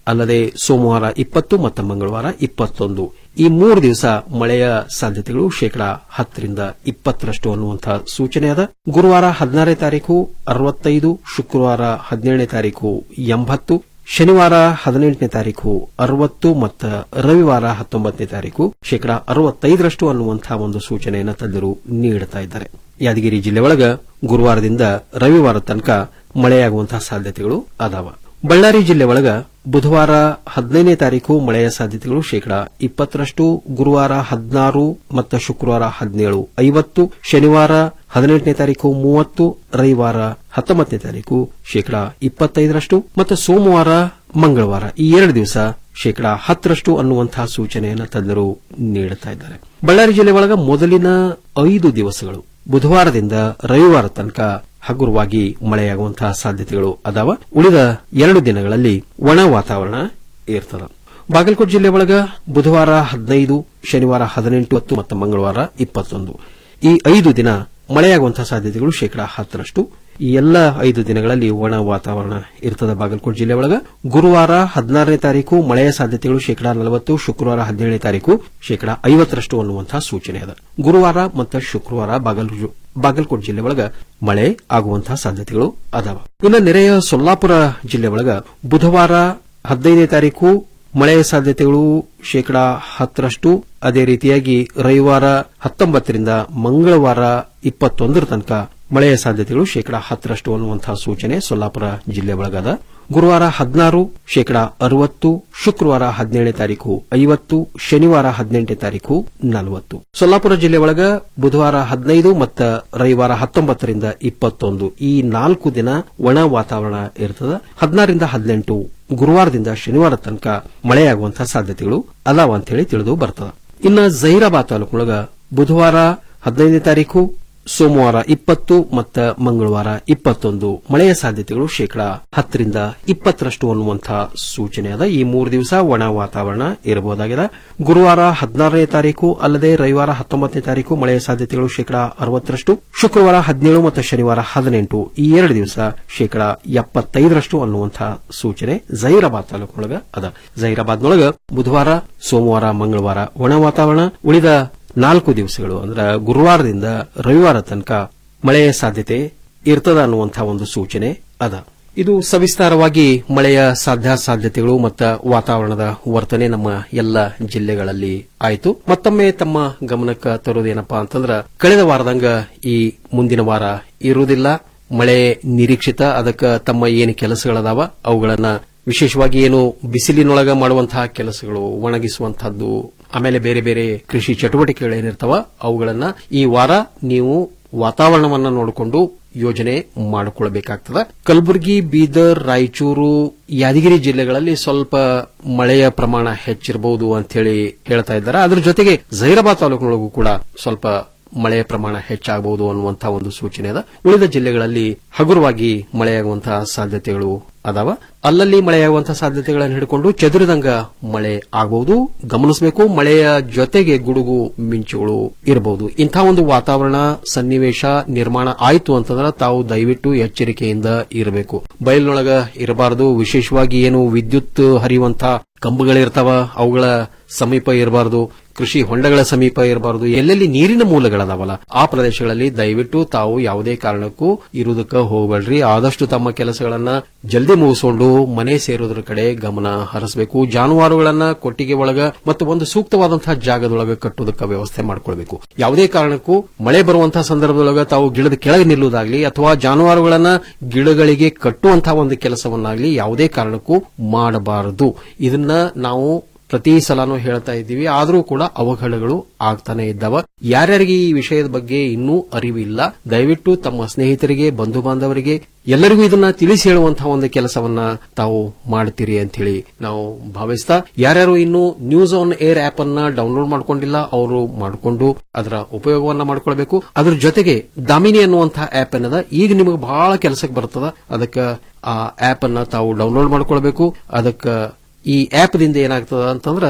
ಅಲ್ಲದೆ ಸೋಮವಾರ ಇಪ್ಪತ್ತು ಮತ್ತು ಮಂಗಳವಾರ ಇಪ್ಪತ್ತೊಂದು ಈ ಮೂರು ದಿವಸ ಮಳೆಯ ಸಾಧ್ಯತೆಗಳು ಶೇಕಡಾ ಹತ್ತರಿಂದ ಇಪ್ಪತ್ತರಷ್ಟು ಅನ್ನುವಂತಹ ಸೂಚನೆ ಅದ ಗುರುವಾರ ಹದಿನಾರನೇ ತಾರೀಕು ಅರವತ್ತೈದು ಶುಕ್ರವಾರ ಹದಿನೇಳನೇ ತಾರೀಕು ಎಂಬತ್ತು ಶನಿವಾರ ಹದಿನೆಂಟನೇ ತಾರೀಕು ಅರವತ್ತು ಮತ್ತು ರವಿವಾರ ಹತ್ತೊಂಬತ್ತನೇ ತಾರೀಕು ಶೇಕಡಾ ಅರವತ್ತೈದರಷ್ಟು ಅನ್ನುವಂತಹ ಒಂದು ಸೂಚನೆಯನ್ನು ತಜ್ಞರು ನೀಡುತ್ತಾ ಇದ್ದಾರೆ ಯಾದಗಿರಿ ಜಿಲ್ಲೆ ಒಳಗ ಗುರುವಾರದಿಂದ ರವಿವಾರ ತನಕ ಮಳೆಯಾಗುವಂತಹ ಸಾಧ್ಯತೆಗಳು ಅದಾವ ಬಳ್ಳಾರಿ ಜಿಲ್ಲೆ ಒಳಗ ಬುಧವಾರ ಹದಿನೈದನೇ ತಾರೀಕು ಮಳೆಯ ಸಾಧ್ಯತೆಗಳು ಶೇಕಡಾ ಇಪ್ಪತ್ತರಷ್ಟು ಗುರುವಾರ ಹದಿನಾರು ಮತ್ತು ಶುಕ್ರವಾರ ಹದಿನೇಳು ಐವತ್ತು ಶನಿವಾರ ಹದಿನೆಂಟನೇ ತಾರೀಕು ಮೂವತ್ತು ರವಿವಾರ ಹತ್ತೊಂಬತ್ತನೇ ತಾರೀಕು ಶೇಕಡಾ ಇಪ್ಪತ್ತೈದರಷ್ಟು ಮತ್ತು ಸೋಮವಾರ ಮಂಗಳವಾರ ಈ ಎರಡು ದಿವಸ ಶೇಕಡಾ ಹತ್ತರಷ್ಟು ಅನ್ನುವಂತಹ ಸೂಚನೆಯನ್ನು ತಜ್ಞರು ನೀಡುತ್ತಾ ಇದ್ದಾರೆ ಬಳ್ಳಾರಿ ಜಿಲ್ಲೆ ಒಳಗ ಮೊದಲಿನ ಐದು ದಿವಸಗಳು ಬುಧವಾರದಿಂದ ರವಿವಾರ ತನಕ ಹಗುರವಾಗಿ ಮಳೆಯಾಗುವಂತಹ ಸಾಧ್ಯತೆಗಳು ಅದಾವ ಉಳಿದ ಎರಡು ದಿನಗಳಲ್ಲಿ ಒಣ ವಾತಾವರಣ ಇರ್ತದ ಬಾಗಲಕೋಟೆ ಜಿಲ್ಲೆ ಒಳಗ ಬುಧವಾರ ಹದಿನೈದು ಶನಿವಾರ ಹದಿನೆಂಟು ಹತ್ತು ಮತ್ತು ಮಂಗಳವಾರ ಇಪ್ಪತ್ತೊಂದು ಈ ಐದು ದಿನ ಮಳೆಯಾಗುವಂತಹ ಸಾಧ್ಯತೆಗಳು ಶೇಕಡಾ ಹತ್ತರಷ್ಟು ಈ ಎಲ್ಲ ಐದು ದಿನಗಳಲ್ಲಿ ಒಣ ವಾತಾವರಣ ಇರ್ತದೆ ಬಾಗಲಕೋಟೆ ಜಿಲ್ಲೆ ಒಳಗ ಗುರುವಾರ ಹದಿನಾರನೇ ತಾರೀಕು ಮಳೆಯ ಸಾಧ್ಯತೆಗಳು ಶೇಕಡಾ ನಲವತ್ತು ಶುಕ್ರವಾರ ಹದಿನೇಳನೇ ತಾರೀಕು ಶೇಕಡಾ ಐವತ್ತರಷ್ಟು ಅನ್ನುವಂತಹ ಸೂಚನೆ ಅದ ಗುರುವಾರ ಮತ್ತು ಶುಕ್ರವಾರ ಬಾಗಲಕೋಟೆ ಜಿಲ್ಲೆ ಒಳಗ ಮಳೆ ಆಗುವಂತಹ ಸಾಧ್ಯತೆಗಳು ಅದಾವ ಇನ್ನು ನೆರೆಯ ಸೊಲ್ಲಾಪುರ ಜಿಲ್ಲೆ ಒಳಗ ಬುಧವಾರ ಹದಿನೈದನೇ ತಾರೀಕು ಮಳೆಯ ಸಾಧ್ಯತೆಗಳು ಶೇಕಡಾ ಹತ್ತರಷ್ಟು ಅದೇ ರೀತಿಯಾಗಿ ರವಿವಾರ ಹತ್ತೊಂಬತ್ತರಿಂದ ಮಂಗಳವಾರ ಇಪ್ಪತ್ತೊಂದರ ತನಕ ಮಳೆಯ ಸಾಧ್ಯತೆಗಳು ಶೇಕಡಾ ಹತ್ತರಷ್ಟು ಅನ್ನುವಂತಹ ಸೂಚನೆ ಸೊಲ್ಲಾಪುರ ಜಿಲ್ಲೆ ಒಳಗದ ಗುರುವಾರ ಹದಿನಾರು ಶೇಕಡಾ ಅರವತ್ತು ಶುಕ್ರವಾರ ಹದಿನೇಳನೇ ತಾರೀಕು ಐವತ್ತು ಶನಿವಾರ ಹದಿನೆಂಟನೇ ತಾರೀಕು ನಲವತ್ತು ಸೊಲ್ಲಾಪುರ ಜಿಲ್ಲೆ ಒಳಗ ಬುಧವಾರ ಹದಿನೈದು ಮತ್ತು ರವಿವಾರ ಹತ್ತೊಂಬತ್ತರಿಂದ ಇಪ್ಪತ್ತೊಂದು ಈ ನಾಲ್ಕು ದಿನ ಒಣ ವಾತಾವರಣ ಇರ್ತದೆ ಹದಿನಾರರಿಂದ ಹದಿನೆಂಟು ಗುರುವಾರದಿಂದ ಶನಿವಾರ ತನಕ ಮಳೆಯಾಗುವಂತಹ ಸಾಧ್ಯತೆಗಳು ಅದಾವ ಅಂತೇಳಿ ತಿಳಿದು ಬರ್ತದೆ ಇನ್ನು ಜಹೀರಾಬಾದ್ ತಾಲೂಕೊಳಗ ಬುಧವಾರ ಹದಿನೈದನೇ ತಾರೀಕು ಸೋಮವಾರ ಇಪ್ಪತ್ತು ಮತ್ತು ಮಂಗಳವಾರ ಇಪ್ಪತ್ತೊಂದು ಮಳೆಯ ಸಾಧ್ಯತೆಗಳು ಶೇಕಡಾ ಹತ್ತರಿಂದ ಇಪ್ಪತ್ತರಷ್ಟು ಅನ್ನುವಂತಹ ಸೂಚನೆ ಅದ ಈ ಮೂರು ದಿವಸ ಒಣ ವಾತಾವರಣ ಇರಬಹುದಾಗಿದೆ ಗುರುವಾರ ಹದಿನಾರನೇ ತಾರೀಕು ಅಲ್ಲದೆ ರವಿವಾರ ಹತ್ತೊಂಬತ್ತನೇ ತಾರೀಕು ಮಳೆಯ ಸಾಧ್ಯತೆಗಳು ಶೇಕಡಾ ಅರವತ್ತರಷ್ಟು ಶುಕ್ರವಾರ ಹದಿನೇಳು ಮತ್ತು ಶನಿವಾರ ಹದಿನೆಂಟು ಈ ಎರಡು ದಿವಸ ಶೇಕಡಾ ಎಪ್ಪತ್ತೈದರಷ್ಟು ಅನ್ನುವಂತಹ ಸೂಚನೆ ಜಹೀರಾಬಾದ್ ತಾಲೂಕಿನೊಳಗ ಅದ ಜಹೀರಾಬಾದ್ನೊಳಗ ಬುಧವಾರ ಸೋಮವಾರ ಮಂಗಳವಾರ ಒಣ ವಾತಾವರಣ ಉಳಿದ ನಾಲ್ಕು ದಿವಸಗಳು ಅಂದ್ರೆ ಗುರುವಾರದಿಂದ ರವಿವಾರ ತನಕ ಮಳೆಯ ಸಾಧ್ಯತೆ ಇರ್ತದ ಅನ್ನುವಂತಹ ಒಂದು ಸೂಚನೆ ಅದ ಇದು ಸವಿಸ್ತಾರವಾಗಿ ಮಳೆಯ ಸಾಧ್ಯಾಸಾಧ್ಯತೆಗಳು ಮತ್ತು ವಾತಾವರಣದ ವರ್ತನೆ ನಮ್ಮ ಎಲ್ಲ ಜಿಲ್ಲೆಗಳಲ್ಲಿ ಆಯಿತು ಮತ್ತೊಮ್ಮೆ ತಮ್ಮ ಗಮನಕ್ಕೆ ತರೋದೇನಪ್ಪಾ ಅಂತಂದ್ರ ಕಳೆದ ವಾರದಂಗ ಈ ಮುಂದಿನ ವಾರ ಇರುವುದಿಲ್ಲ ಮಳೆ ನಿರೀಕ್ಷಿತ ಅದಕ್ಕೆ ತಮ್ಮ ಏನು ಕೆಲಸಗಳದಾವ ಅವುಗಳನ್ನ ವಿಶೇಷವಾಗಿ ಏನು ಬಿಸಿಲಿನೊಳಗ ಮಾಡುವಂತಹ ಕೆಲಸಗಳು ಒಣಗಿಸುವಂತಹದ್ದು ಆಮೇಲೆ ಬೇರೆ ಬೇರೆ ಕೃಷಿ ಚಟುವಟಿಕೆಗಳೇನಿರ್ತಾವ ಅವುಗಳನ್ನ ಈ ವಾರ ನೀವು ವಾತಾವರಣವನ್ನ ನೋಡಿಕೊಂಡು ಯೋಜನೆ ಮಾಡಿಕೊಳ್ಬೇಕಾಗ್ತದ ಕಲಬುರಗಿ ಬೀದರ್ ರಾಯಚೂರು ಯಾದಗಿರಿ ಜಿಲ್ಲೆಗಳಲ್ಲಿ ಸ್ವಲ್ಪ ಮಳೆಯ ಪ್ರಮಾಣ ಹೆಚ್ಚಿರಬಹುದು ಅಂತ ಹೇಳಿ ಹೇಳ್ತಾ ಇದ್ದಾರೆ ಅದರ ಜೊತೆಗೆ ಜೈರಾಬಾದ್ ತಾಲೂಕಿನೊಳಗೂ ಕೂಡ ಸ್ವಲ್ಪ ಮಳೆಯ ಪ್ರಮಾಣ ಹೆಚ್ಚಾಗಬಹುದು ಅನ್ನುವಂತಹ ಒಂದು ಸೂಚನೆ ಅದ ಉಳಿದ ಜಿಲ್ಲೆಗಳಲ್ಲಿ ಹಗುರವಾಗಿ ಮಳೆಯಾಗುವಂತಹ ಸಾಧ್ಯತೆಗಳು ಅದಾವ ಅಲ್ಲಲ್ಲಿ ಮಳೆಯಾಗುವಂತಹ ಸಾಧ್ಯತೆಗಳನ್ನು ಹಿಡ್ಕೊಂಡು ಚದುರಿದಂಗ ಮಳೆ ಆಗಬಹುದು ಗಮನಿಸಬೇಕು ಮಳೆಯ ಜೊತೆಗೆ ಗುಡುಗು ಮಿಂಚುಗಳು ಇರಬಹುದು ಇಂತಹ ಒಂದು ವಾತಾವರಣ ಸನ್ನಿವೇಶ ನಿರ್ಮಾಣ ಆಯಿತು ಅಂತಂದ್ರೆ ತಾವು ದಯವಿಟ್ಟು ಎಚ್ಚರಿಕೆಯಿಂದ ಇರಬೇಕು ಬಯಲಿನೊಳಗ ಇರಬಾರದು ವಿಶೇಷವಾಗಿ ಏನು ವಿದ್ಯುತ್ ಹರಿಯುವಂತಹ ಕಂಬಗಳಿರ್ತಾವ ಅವುಗಳ ಸಮೀಪ ಇರಬಾರದು ಕೃಷಿ ಹೊಂಡಗಳ ಸಮೀಪ ಇರಬಾರದು ಎಲ್ಲೆಲ್ಲಿ ನೀರಿನ ಮೂಲಗಳದಾವಲ್ಲ ಆ ಪ್ರದೇಶಗಳಲ್ಲಿ ದಯವಿಟ್ಟು ತಾವು ಯಾವುದೇ ಕಾರಣಕ್ಕೂ ಇರುವುದಕ್ಕೆ ಹೋಗಬೇಡ್ರಿ ಆದಷ್ಟು ತಮ್ಮ ಕೆಲಸಗಳನ್ನ ಜಲ್ದಿ ಮುಗಿಸಿಕೊಂಡು ಮನೆ ಸೇರೋದ್ರ ಕಡೆ ಗಮನ ಹರಿಸಬೇಕು ಜಾನುವಾರುಗಳನ್ನ ಕೊಟ್ಟಿಗೆ ಒಳಗ ಮತ್ತು ಒಂದು ಸೂಕ್ತವಾದಂತಹ ಜಾಗದೊಳಗ ಕಟ್ಟುವುದಕ್ಕೆ ವ್ಯವಸ್ಥೆ ಮಾಡಿಕೊಳ್ಬೇಕು ಯಾವುದೇ ಕಾರಣಕ್ಕೂ ಮಳೆ ಬರುವಂತಹ ಸಂದರ್ಭದೊಳಗ ತಾವು ಗಿಡದ ಕೆಳಗೆ ನಿಲ್ಲುವುದಾಗ್ಲಿ ಅಥವಾ ಜಾನುವಾರುಗಳನ್ನ ಗಿಡಗಳಿಗೆ ಕಟ್ಟುವಂತಹ ಒಂದು ಕೆಲಸವನ್ನಾಗ್ಲಿ ಯಾವುದೇ ಕಾರಣಕ್ಕೂ ಮಾಡಬಾರದು ಇದನ್ನ ನಾವು ಪ್ರತಿ ಸಲನೂ ಹೇಳ್ತಾ ಇದ್ದೀವಿ ಆದರೂ ಕೂಡ ಅವಘಡಗಳು ಆಗ್ತಾನೆ ಇದ್ದಾವ ಯಾರ್ಯಾರಿಗೆ ಈ ವಿಷಯದ ಬಗ್ಗೆ ಇನ್ನೂ ಅರಿವಿಲ್ಲ ದಯವಿಟ್ಟು ತಮ್ಮ ಸ್ನೇಹಿತರಿಗೆ ಬಂಧು ಬಾಂಧವರಿಗೆ ಎಲ್ಲರಿಗೂ ಇದನ್ನ ತಿಳಿಸಿ ಹೇಳುವಂತಹ ಒಂದು ಕೆಲಸವನ್ನ ತಾವು ಮಾಡ್ತೀರಿ ಅಂತ ಹೇಳಿ ನಾವು ಭಾವಿಸ್ತಾ ಯಾರ್ಯಾರು ಇನ್ನು ನ್ಯೂಸ್ ಆನ್ ಏರ್ ಆಪ್ ಅನ್ನ ಡೌನ್ಲೋಡ್ ಮಾಡ್ಕೊಂಡಿಲ್ಲ ಅವರು ಮಾಡಿಕೊಂಡು ಅದರ ಉಪಯೋಗವನ್ನ ಮಾಡ್ಕೊಳ್ಬೇಕು ಅದ್ರ ಜೊತೆಗೆ ದಾಮಿನಿ ಅನ್ನುವಂತಹ ಆಪ್ ಅನ್ನದ ಈಗ ನಿಮಗೆ ಬಹಳ ಕೆಲಸಕ್ಕೆ ಬರ್ತದ ಅದಕ್ಕೆ ಆ ಆಪ್ ಅನ್ನ ತಾವು ಡೌನ್ಲೋಡ್ ಮಾಡ್ಕೊಳ್ಬೇಕು ಅದಕ್ಕೆ ಈ ಆಪ್ ದಿಂದ ಏನಾಗ್ತದ ಅಂತಂದ್ರ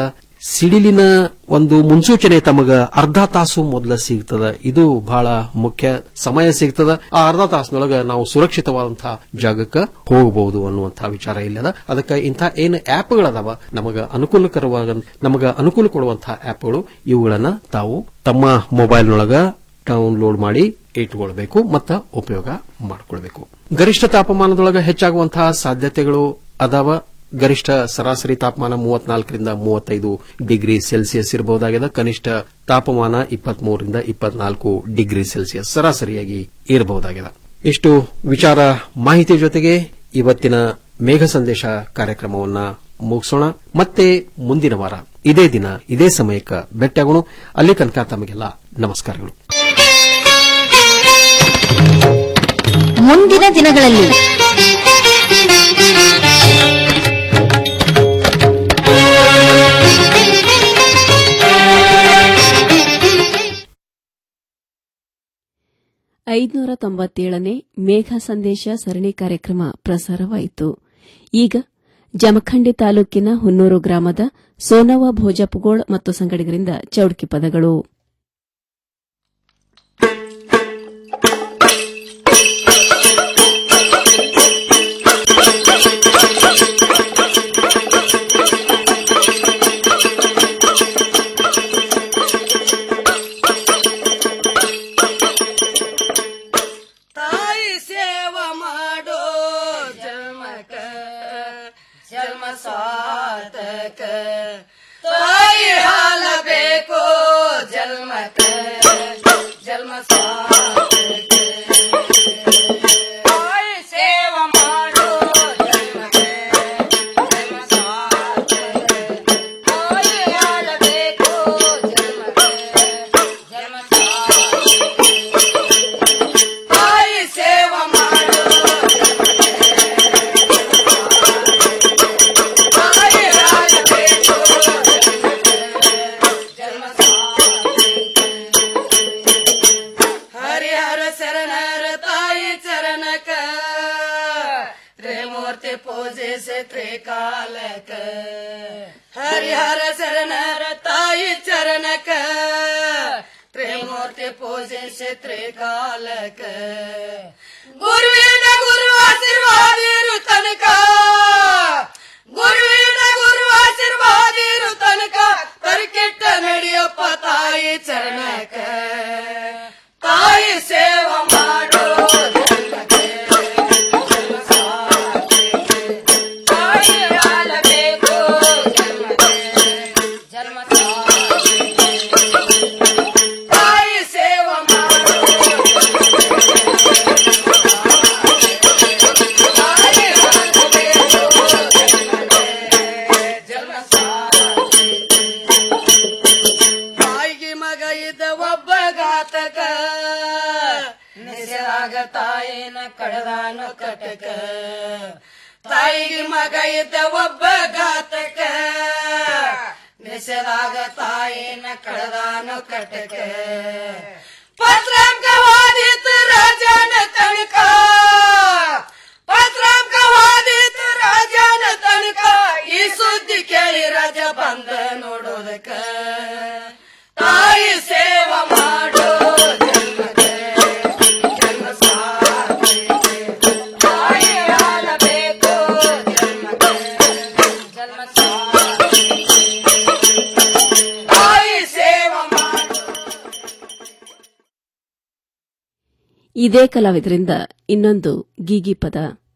ಸಿಡಿಲಿನ ಒಂದು ಮುನ್ಸೂಚನೆ ತಮಗ ಅರ್ಧ ತಾಸು ಮೊದಲ ಸಿಗ್ತದ ಇದು ಬಹಳ ಮುಖ್ಯ ಸಮಯ ಸಿಗ್ತದ ಆ ಅರ್ಧ ತಾಸಿನೊಳಗ ನಾವು ಸುರಕ್ಷಿತವಾದಂತಹ ಜಾಗಕ್ಕೆ ಹೋಗಬಹುದು ಅನ್ನುವಂತಹ ವಿಚಾರ ಇಲ್ಲದ ಅದಕ್ಕೆ ಇಂಥ ಏನು ಆಪ್ಗಳದಾವ ನಮಗ ಅನುಕೂಲಕರವಾದ ನಮಗ ಅನುಕೂಲ ಕೊಡುವಂತಹ ಆಪ್ಗಳು ಇವುಗಳನ್ನ ತಾವು ತಮ್ಮ ಮೊಬೈಲ್ನೊಳಗ ಡೌನ್ಲೋಡ್ ಮಾಡಿ ಇಟ್ಕೊಳ್ಬೇಕು ಮತ್ತು ಉಪಯೋಗ ಮಾಡಿಕೊಳ್ಬೇಕು ಗರಿಷ್ಠ ತಾಪಮಾನದೊಳಗ ಹೆಚ್ಚಾಗುವಂತಹ ಸಾಧ್ಯತೆಗಳು ಅದಾವ ಗರಿಷ್ಠ ಸರಾಸರಿ ತಾಪಮಾನ ಮೂವತ್ನಾಲ್ಕರಿಂದ ಮೂವತ್ತೈದು ಡಿಗ್ರಿ ಸೆಲ್ಸಿಯಸ್ ಇರಬಹುದಾಗಿದೆ ಕನಿಷ್ಠ ತಾಪಮಾನ ಇಪ್ಪತ್ಮೂರರಿಂದ ಇಪ್ಪತ್ನಾಲ್ಕು ಡಿಗ್ರಿ ಸೆಲ್ಸಿಯಸ್ ಸರಾಸರಿಯಾಗಿ ಇರಬಹುದಾಗಿದೆ ಇಷ್ಟು ವಿಚಾರ ಮಾಹಿತಿ ಜೊತೆಗೆ ಇವತ್ತಿನ ಮೇಘ ಸಂದೇಶ ಕಾರ್ಯಕ್ರಮವನ್ನ ಮುಗಿಸೋಣ ಮತ್ತೆ ಮುಂದಿನ ವಾರ ಇದೇ ದಿನ ಇದೇ ಸಮಯಕ್ಕೆ ಭೇಟಿಯಾಗೋಣ ಅಲ್ಲಿ ತನಕ ತಮಗೆಲ್ಲ ನಮಸ್ಕಾರಗಳು ಮುಂದಿನ ದಿನಗಳಲ್ಲಿ ಐದುನೂರ ತೊಂಬತ್ತೇಳನೇ ಮೇಘ ಸಂದೇಶ ಸರಣಿ ಕಾರ್ಯಕ್ರಮ ಪ್ರಸಾರವಾಯಿತು ಈಗ ಜಮಖಂಡಿ ತಾಲೂಕಿನ ಹುನ್ನೂರು ಗ್ರಾಮದ ಸೋನವ್ವ ಭೋಜಪುಗೋಳ್ ಮತ್ತು ಸಂಗಡಿಗರಿಂದ ಚೌಡ್ಕಿ ಪದಗಳು ತಾಯಿ ಸೇವ ಮಾಡೋ ಜನ್ಮಕ ಜನ್ಮ ಸಾರ್ಥಕ ತಾಯಿ ಹಾಲ ಬೇಕು ಜನ್ಮಕ ಜನ್ಮ ಸಾರ್ಥಕ ತಾಯಿ ಸೇವ ಮಾಡೋ ಜನ್ಮಕ ಜನ್ಮ ಸಾರ್ಥಕ ತಾಯಿ ಹಾಲ ಬೇಕು ಜನ್ಮಕ ಜನ್ಮ ತಾಯಿ ಸೇವ ಮಾಡು ತಾಯಿ ರಾಜಬೇಕು ಜನ್ಮ ಹರಿಹರ ಶರಣರ ತಾಯಿ ಚರಣಕ ತ್ರಿಮೂರ್ತಿ ಪೂಜಿಸಿ ತ್ರಿಕಾಲಕ ಹರಿಹರ ಶರಣರ ತಾಯಿ ಚರಣಕ ತ್ರಿಮೂರ್ತಿ ಪೂಜಿಸಿ ತ್ರಿಕಾಲಕ ಗುರುವಿನ ಗುರು ಆಶೀರ್ವಾದಿರು ತನಕ ಗುರುವಿನ ಗುರು ಆಶೀರ್ವಾದಿರು ತನಕ ತರಿಕೆಟ್ಟ ನಡೆಯಪ್ಪ ತಾಯಿ ಚರಣಕ ತಾಯಿ ಸೇವ ಮಾಡೋ ಜನ್ಮಕ್ಕೆ ಜನ್ಮ ಸಾರ್ಥಕ್ಕೆ. ತಾಯಿ ಆಳಬೇಕು ಜನ್ಮಕ್ಕೆ ಜನ್ಮ ಸಾರ್ಥಕ್ಕೆ. ತಾಯಿ ಸೇವ ಮಾಡೋ ತಾಯಿ ಆಳಬೇಕು ಜನ್ಮಕ್ಕೆ ಜನ್ಮ ಸಾರ್ಥಕ್ಕೆ. ತಾಯಿಗೆ ಮಗ ಇದ್ದ ಒಬ್ಬ ಘಾತಕ ನಿಜರಾಗ ತಾಯಿನ ಕಡದಾನು ಕಟಕ ತಾಯಿಗೆ ಮಗ ಇದ್ದ ಒಬ್ಬ ಘಾತಕ ನಿಷೇಧಾಗ ತಾಯಿನ ಕಡದಾನು ಕಟಕ ಪತ್ರಾಂಕವಾದಿತ ರಾಜನ ತನಕ ಪತ್ರಾಂಕವಾದಿತ ರಾಜನ ತನಕ ಈ ಸುದ್ದಿ ಕೇಳಿ ರಾಜ ಬಂದ ನೋಡೋದಕ್ಕ ತಾಯಿ ಸೇವ ಮಾಡೋ ಜನ್ಮಕ್ಕೆ ಜನ್ಮ ಸಾರ್ಥಕ್ಕೆ. ತಾಯಿ ಆಳಬೇಕು ಜನ್ಮಕ್ಕೆ ಜನ್ಮ ಸಾರ್ಥಕ್ಕೆ. ತಾಯಿ ಸೇವ ಮಾಡೋ ಇದೇ ಕಲಾವಿದರಿಂದ ಇನ್ನೊಂದು ಗೀಗಿ ಪದ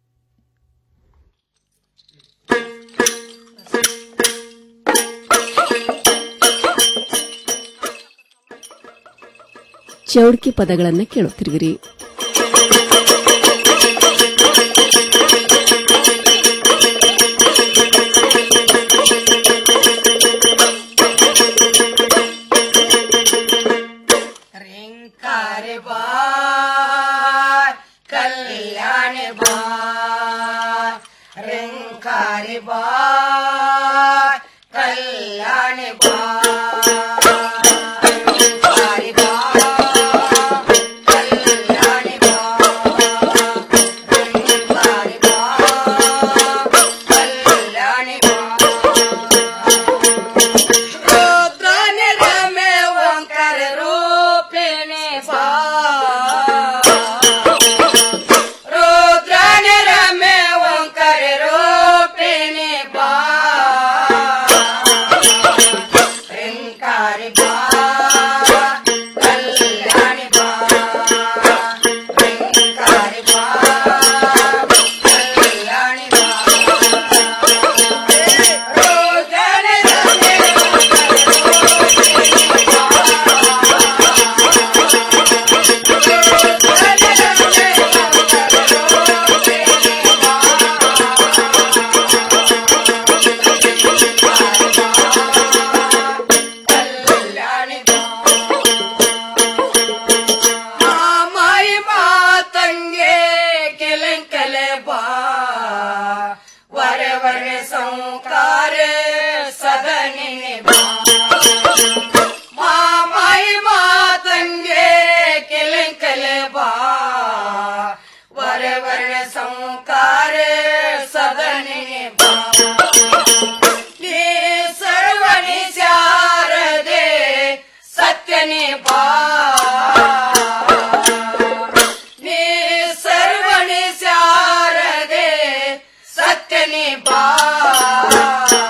ಚೌಡ್ಕಿ ಪದಗಳನ್ನು ಕೇಳುತ್ತಿರುವಿರಿ ರಿಂಕಾರಿ ಬಾಯ್ ಕಲ್ಯಾಣಿ ಬಾಯ್ ರಿಂಕಾರಿ ಬಾಯ್ ಕಲ್ಯಾಣಿ ಬಾಯ್ ರಿಂಕಾರಿ ಬಾಯ್ ಕಲ್ಯಾಣಿ ಸತ್ಯನೇ ಬಾ ನೀ ಸರ್ವಣಿ ಶಾರದೆ ಸತ್ಯನೇ ಬಾ